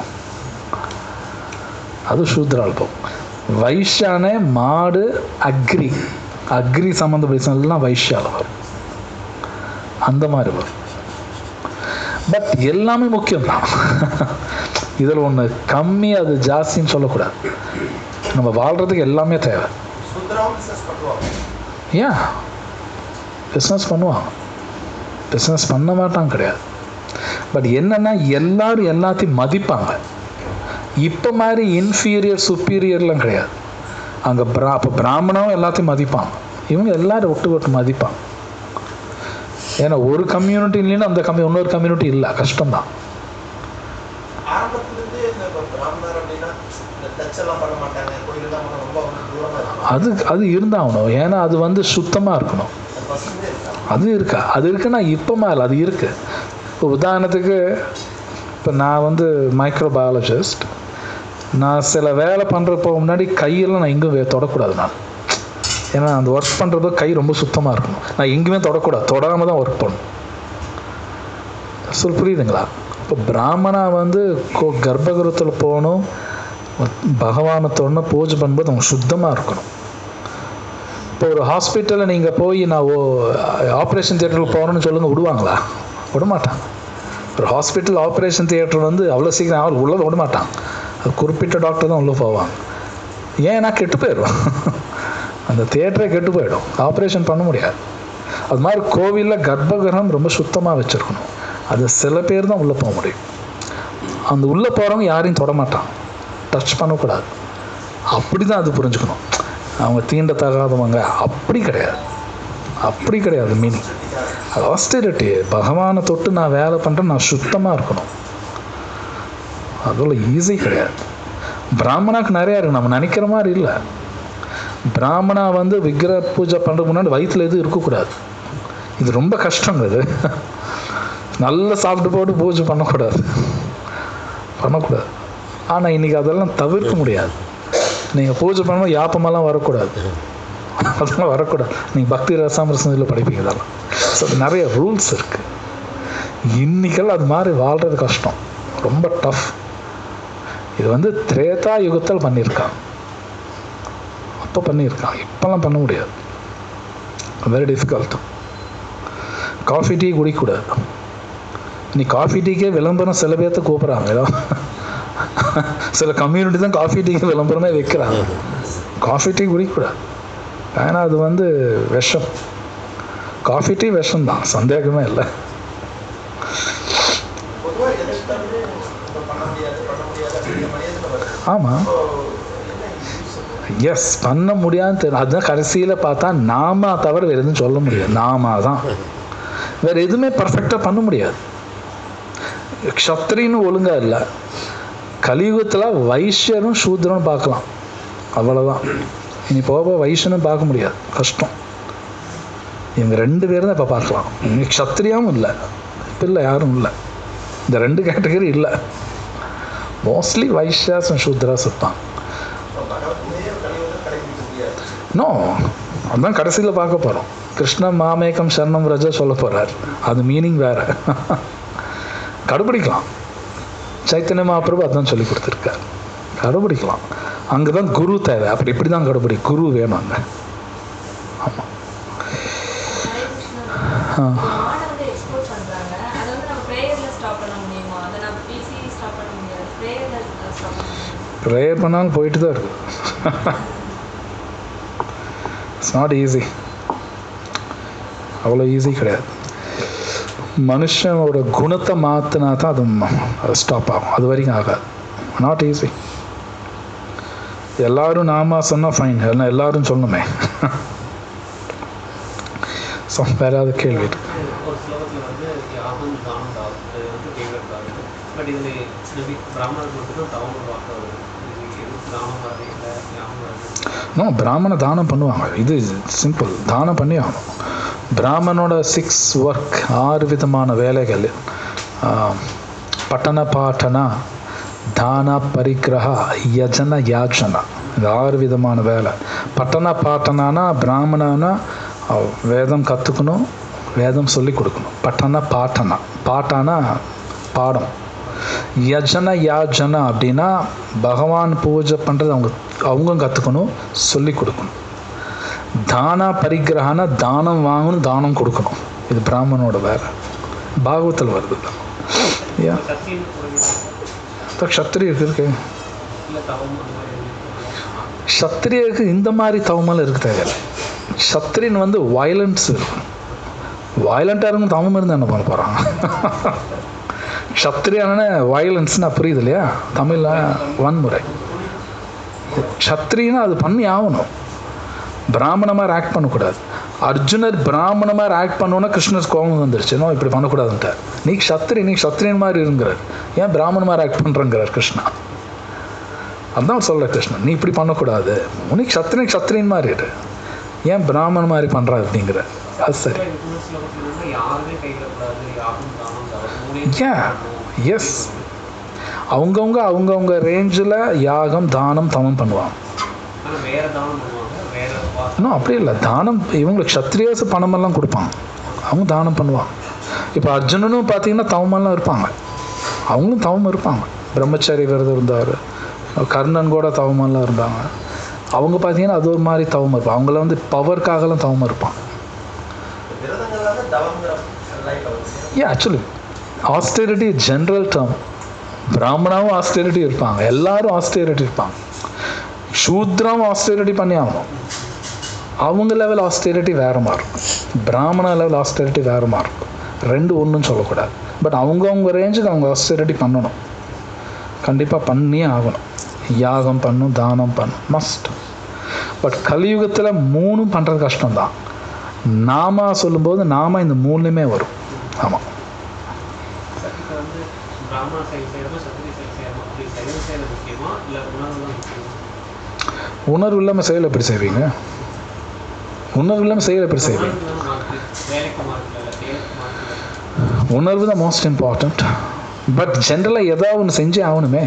அது சூத்ரால் போகும் வைஷானே மாடு அக்ரி அக்ரி சம்மந்த பிஸ்னஸ் எல்லாம் வைஷால வரும் அந்த மாதிரி வரும் பட் எல்லாமே முக்கியம்தான் இதில் ஒன்று கம்மி அது ஜாஸ்தின்னு சொல்லக்கூடாது நம்ம வாழ்கிறதுக்கு எல்லாமே தேவை சுந்தரம் பிசினஸ் பண்ணுவாங்க ஏன் பிஸ்னஸ் பண்ணுவாங்க பிஸ்னஸ் பண்ண மாட்டாங்க கிடையாது பட் என்னன்னா எல்லாரும் எல்லாத்தையும் மதிப்பாங்க இப்போ மாதிரி இன்ஃபீரியர் சுப்பீரியர்லாம் கிடையாது அங்கே பிரா அப்போ பிராமணனும் எல்லாத்தையும் மதிப்பாங்க இவங்க எல்லாரும் ஒட்டு ஒட்டு மதிப்பாங்க ஏன்னா ஒரு கம்யூனிட்டி இல்லைன்னா அந்த கம்யூ இன்னொரு கம்யூனிட்டி இல்லை கஷ்டம்தான் ஆரம்பத்திலிருந்தே இந்த இப்ப பிராமணர் அப்படின்னா இந்த டச் எல்லாம் பண்ண மாட்டாங்க கோயிலெல்லாம் பண்ண ரொம்ப வந்து தூரமா இருக்கும் அது அது இருந்தாகணும் ஏன்னா அது வந்து சுத்தமாக இருக்கணும் அது வசந்தே இருக்கா அது இருக்கா அது இருக்குன்னா இப்போமா இல்லை அது இருக்கு இப்போ உதாரணத்துக்கு இப்போ நான் வந்து மைக்ரோபயாலஜிஸ்ட் நான் சில வேலை பண்ணுறப்போ முன்னாடி கையெல்லாம் நான் எங்கும் வே- தொடக்கூடாது நான் ஏன்னா அந்த ஒர்க் பண்ணுறப்போ கை ரொம்ப சுத்தமாக இருக்கணும் நான் எங்கேயுமே தொடக்கூடாது தொடாமல் தான் ஒர்க் பண்ணணும் சொல் புரியுதுங்களா இப்போ பிராமணா வந்து கோ கர்ப்பகிரகத்தில் போகணும் பகவானை தொடர்ந்து பூஜை பண்ணும்போது அவங்க சுத்தமாக இருக்கணும் இப்போ ஒரு ஹாஸ்பிட்டலில் நீங்கள் போய் நான் ஓ ஆப்ரேஷன் தியேட்டருக்கு போகிறேன்னு சொல்லுங்கள் விடுவாங்களா விட மாட்டாங்க ஒரு ஹாஸ்பிட்டல் ஆப்ரேஷன் தியேட்டர் வந்து அவ்வளோ சீக்கிரம் ஆள் உள்ளே விட மாட்டாங்க அது குறிப்பிட்ட டாக்டர் தான் உள்ளே போவாங்க ஏன்னா கெட்டு போயிடும் அந்த தியேட்டரே கெட்டு போயிடும் ஆப்ரேஷன் பண்ண முடியாது அது மாதிரி கோவிலில் கர்ப்பகிரகம் ரொம்ப சுத்தமாக வச்சுருக்கணும் அது சில பேர் தான் உள்ளே போக முடியும் அந்த உள்ளே போகிறவங்க யாரையும் தொட மாட்டாங்க டச் பண்ணக்கூடாது அப்படி தான் அது புரிஞ்சுக்கணும் அவங்க தீண்டத்தகாதவங்க அப்படி கிடையாது அப்படி கிடையாது மீனிங் அது ஆஸ்டிரிட்டி பகவானை தொட்டு நான் வேலை பண்ணுறேன் நான் சுத்தமாக இருக்கணும் அதில் ஈஸி கிடையாது பிராமணாக்கு நிறையா இருக்கு நம்ம நினைக்கிற மாதிரி இல்லை பிராமணா வந்து விக்கிர பூஜை பண்ணுறதுக்கு முன்னாடி வயிற்றில் எதுவும் இருக்கக்கூடாது இது ரொம்ப கஷ்டங்க இது நல்லா சாப்பிட்டு போட்டு பூஜை பண்ணக்கூடாது பண்ணக்கூடாது ஆனால் இன்றைக்கி அதெல்லாம் தவிர்க்க முடியாது நீங்கள் பூஜை பண்ணும்போது யாப்பமெல்லாம் வரக்கூடாது அதெல்லாம் வரக்கூடாது நீங்கள் பக்தி ரசாமிரசத்தில் படிப்பீங்க இதெல்லாம் ஸோ நிறைய ரூல்ஸ் இருக்குது இன்னைக்கெல்லாம் அது மாதிரி வாழ்கிறது கஷ்டம் ரொம்ப டஃப் இது வந்து திரேதா யுகத்தில் பண்ணியிருக்கான் அப்போ பண்ணியிருக்கான் இப்போல்லாம் பண்ண முடியாது வெரி டிஃபிகல்ட் காஃபி டீ குடிக்கக்கூடாது நீ காஃபி டீக்கே விளம்பரம் சில பேர்த்த கூப்பிட்றாங்க ஏதோ சில கம்யூனிட்டி தான் காஃபி டீக்கு விளம்பரமே வைக்கிறாங்க காஃபி டீ குடிக்கக்கூடாது ஏன்னா அது வந்து விஷம் காஃபி டீ விஷம் தான் சந்தேகமே இல்லை பொதுவா எதிர்த்தாலுமே இப்ப பண்ண முடியாது பண்ண முடியாது அப்படிங்கிற மனிதர்கள் வருது ஆமாம் இப்போ என்ன யூஸ் எஸ் பண்ண முடியாதுன்னு தெரியும் அதுதான் கடைசியில் பார்த்தா நாமா தவிர வேறு எதுவும் சொல்ல முடியாது நாமா தான் வேறு எதுவுமே பர்ஃபெக்டாக பண்ண முடியாது க்ஷத்ரின்னு ஒழுங்காக இல்லை கலியுகத்தில் வைஷ்யரும் சூத்ரனும் பார்க்கலாம் அவ்வளோதான் இனி போக போக வைஷ்யனும் பார்க்க முடியாது கஷ்டம் இவங்க ரெண்டு பேரும் தான் இப்போ பார்க்கலாம் இனி க்ஷத்ரியாவும் இல்லை இப்போ இல்லை யாரும் இல்லை இந்த ரெண்டு கேட்டகரி இல்லை மோஸ்ட்லி வைஷ்யாஸ் சூத்ராஸ் இருப்பாங்க பகவத்கீதையே கலியுகம் கடைபிடிக்க முடியாது நோ அதான் கடைசியில் பார்க்க போகிறோம் கிருஷ்ண மாமேகம் சரணம் ரஜா சொல்ல போகிறார் அது மீனிங் வேற கடைபிடிக்கலாம் சைத்தன்ய மகாபிரபு அதான் சொல்லி கொடுத்துருக்கார் கடைபிடிக்கலாம் அங்கே தான் குரு தேவை அப்படி இப்படி தான் கடைபிடி குரு வேணும் அங்கே ஆமாம் ஹரே கிருஷ்ணா ஆ. மாடை வந்து எக்ஸ்போர்ட் பண்றாங்க அதை வந்து நம்ம ப்ரேயர்ல ஸ்டாப் பண்ண முடியுமா அதை நம்ம பிசி ஸ்டாப் பண்ண முடியாது ப்ரேயர்ல ஸ்டாப் பண்ண முடியும் ப்ரேயர் பண்ணாலும் போயிட்டு தான் இருக்கு இட்ஸ் நாட் ஈஸி அவ்வளோ ஈஸி கிடையாது மனுஷனோட குணத்தை மாற்றினா தான் அது ம- அது ஸ்டாப் ஆகும் அது வரைக்கும் ஆகாது நாட் ஈஸி எல்லாரும் நாம சொன்னால் ஃபைன் இல்லைன்னா எல்லாரும் சொல்லணுமே ஸோ வேற ஏதாவது கேள்வி இருக்கு ஒரு ஸ்லோகத்தில் வந்து யாகம் தானம் தாவம் அது வந்து ஃபேவரட் ஆகுது பட் இதில் சில பேர் பிராமணருக்கு மட்டும் தான் தவம் வாக்க வருது இது எதுவும் தானம் வருது இல்லை யாகம் வருது நோ பிராமண தானம் பண்ணுவாங்க இது சிம்பிள் தானம் பண்ணி ஆகணும் பிராமணோட சிக்ஸ் ஒர்க் ஆறு விதமான வேலைகள் ஆ, பட்டன பாட்டனா தான பரிக்கிரகா யஜன யாஜனா இது ஆறு விதமான வேலை பட்டன பாட்டனானா பிராமணனா அவ வேதம் கற்றுக்கணும் வேதம் சொல்லி கொடுக்கணும் பட்டன பாட்டனா பாட்டானா பாடம் யஜன யாஜனா அப்படின்னா பகவான் பூஜை பண்ணுறது அவங்க அவங்க கற்றுக்கணும் சொல்லி கொடுக்கணும் தானா பரிகிரகனா தானம் வாங்கணும் தானம் கொடுக்கணும் இது பிராமணனோட வேலை பாகவத்தில் வருது யா சத்தியம் இப்போ க்ஷத்திரியருக்கு இருக்கு இல்லை தவம் அந்த மாதிரி எதுவும் க்ஷத்திரியருக்கு இந்த மாதிரி தவமெல்லாம் இருக்கு தேவையில்லை க்ஷத்திரியன் வந்து வயலன்ஸ் இருக்கும் வயலண்ட்டாக இருக்கும் தவம் இருந்து என்ன பண்ண போகிறான் சத்திரியான வயலன்ஸ்னா புரியுது இல்லையா தமிழில் வன்முறை சத்திரியனா அது பண்ணி ஆகணும் பிராமண மாதிரி ஆக்ட் பண்ணக்கூடாது அர்ஜுனர் பிராமண மாதிரி ஆக்ட் பண்ணோன்னா கிருஷ்ணர் கோபம் வந்துருச்சு நோ இப்படி பண்ணக்கூடாதுன்ட்டு நீ சத்திரி நீ சத்திரியன் மாதிரி இருங்கிறார் ஏன் பிராமண மாதிரி ஆக்ட் பண்ணுறங்கிறார் கிருஷ்ணா அதான் சொல்ல கிருஷ்ணன் நீ இப்படி பண்ணக்கூடாது உனக்கு சத்திரியன் சத்திரியன் மாதிரி இரு ஏன் பிராமண மாதிரி பண்ணுற அப்படிங்கிற அது சரி இன்னொரு ஸ்லோகத்தில் என்னன்னா யாருமே கைவிடக்கூடாது யாரும் தானம் தவறு மூணே ஏன் எஸ் அவங்கவுங்க அவங்கவுங்க ரேஞ்சில் யாகம் தானம் தமம் பண்ணுவாங்க ஆனால் வேற தானம் பண்ணுவாங்க வேற வா- இன்னும் அப்படி இல்லை தானம் இவங்களுக்கு சத்திரியாசு பணமெல்லாம் கொடுப்பாங்க அவங்க தானம் பண்ணுவாங்க இப்போ அர்ஜுனனும் பார்த்தீங்கன்னா தவமெல்லாம் இருப்பாங்க அவங்களும் தவம் இருப்பாங்க பிரம்மச்சாரி விரதம் இருந்தார் கர்ணன் கூட தவமெல்லாம் இருந்தாங்க அவங்க பார்த்தீங்கன்னா அது ஒரு மாதிரி தவம் இருப்பாங்க அவங்கள வந்து பவர்க்காகலாம் தவம் இருப்பாங்க விரதங்கள்லாம் தான் தவங்கிற லைஃப் வருது ஏன் ஆக்சுவலி ஆஸ்டெரிட்டி ஜென்ரல் டேர்ம் பிராமணாவும் ஆஸ்டெரிட்டி இருப்பாங்க எல்லாரும் ஆஸ்டெரிட்டி இருப்பாங்க சூத்ராவும் ஆஸ்டெரிட்டி பண்ணி ஆகணும் அவங்க லெவல் ஆஸ்டெரிட்டி வேறு மாதிரி இருக்கும் பிராமண லெவல் ஆஸ்டெரிட்டி வேறு மாதிரி இருக்கும் ரெண்டு ஒன்றுன்னு சொல்லக்கூடாது பட் அவங்கவுங்க ரேஞ்சுக்கு அவங்க ஆஸ்டெரிட்டி பண்ணணும் கண்டிப்பாக பண்ணியே ஆகணும் யாகம் பண்ணும் தானம் பண்ணும் மஸ்ட் பட் கலியுகத்தில் மூணும் பண்ணுறது கஷ்டம்தான் நாம சொல்லும்போது நாம இந்த மூணுலையுமே வரும் ஆமாம் இப்போ வந்து பிராமண செயல் செய்யறமா சத்திரிய செயல் செய்யறமா அப்படி செயல் செய்யறது முக்கியமா இல்லை உணவு தான் முக்கியமா உணர்வு இல்லாமல் செயல் எப்படி செய்வீங்க உணர்வு இல்லாமல் செயல் எப்படி செய்வீங்க உணர்வு தான் மாற்று வேலைக்கு மாற்றல இல்லை செயலுக்கு மாற்றல உணர்வு தான் மோஸ்ட் இம்பார்ட்டண்ட் பட் ஜென்ரலாக ஏதாவது ஒன்று செஞ்சே ஆகணுமே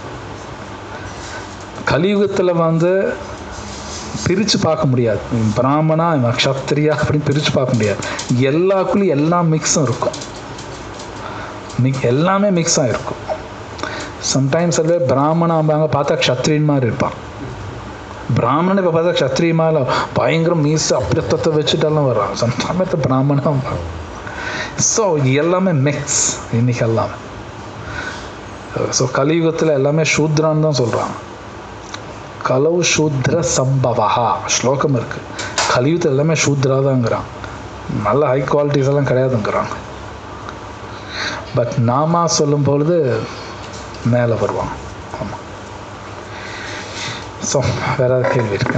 கலியுகத்தில் வந்து பிரித்து பார்க்க முடியாது இவன் பிராமணா இவன் க்ஷத்ரியா அப்படின்னு பிரித்து பார்க்க முடியாது எல்லாக்குள்ளேயும் எல்லா மிக்ஸும் இருக்கும் மிக் எல்லாமே மிக்ஸாக இருக்கும் சம்டைம்ஸ் அது பிராமணாம்பாங்க பார்த்தா க்ஷத்ரியன் மாதிரி இருப்பான் பிராமணன் இப்போ பார்த்தா க்ஷத்ரிய மேலே பயங்கர மீசு அப்படித்தத்தை வச்சுட்டெல்லாம் வர்றாங்க சம்டைம் பிராமணாம்பாங்க ஸோ எல்லாமே மிக்ஸ் இன்னைக்கு எல்லாமே ஸோ கலியுகத்தில் எல்லாமே சூத்ரான்னு தான் சொல்கிறாங்க கலவு சூத்ர சம்பவா ஸ்லோகம் இருக்கு கலியுகத்தில் எல்லாமே சூத்ரா தாங்கிறான் நல்ல ஹை குவாலிட்டிஸ் எல்லாம் கிடையாதுங்கிறாங்க பட் நாமா சொல்லும் பொழுது மேலே வருவாங்க ஆமாம் ஸோ வேற ஏதாவது கேள்வி இருக்கா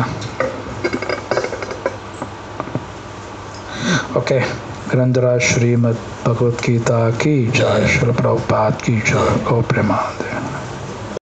ओके ग्रंथराज श्रीमद् भगवत गीता की जय श्री प्रभुपाद की जय गो प्रेमानंद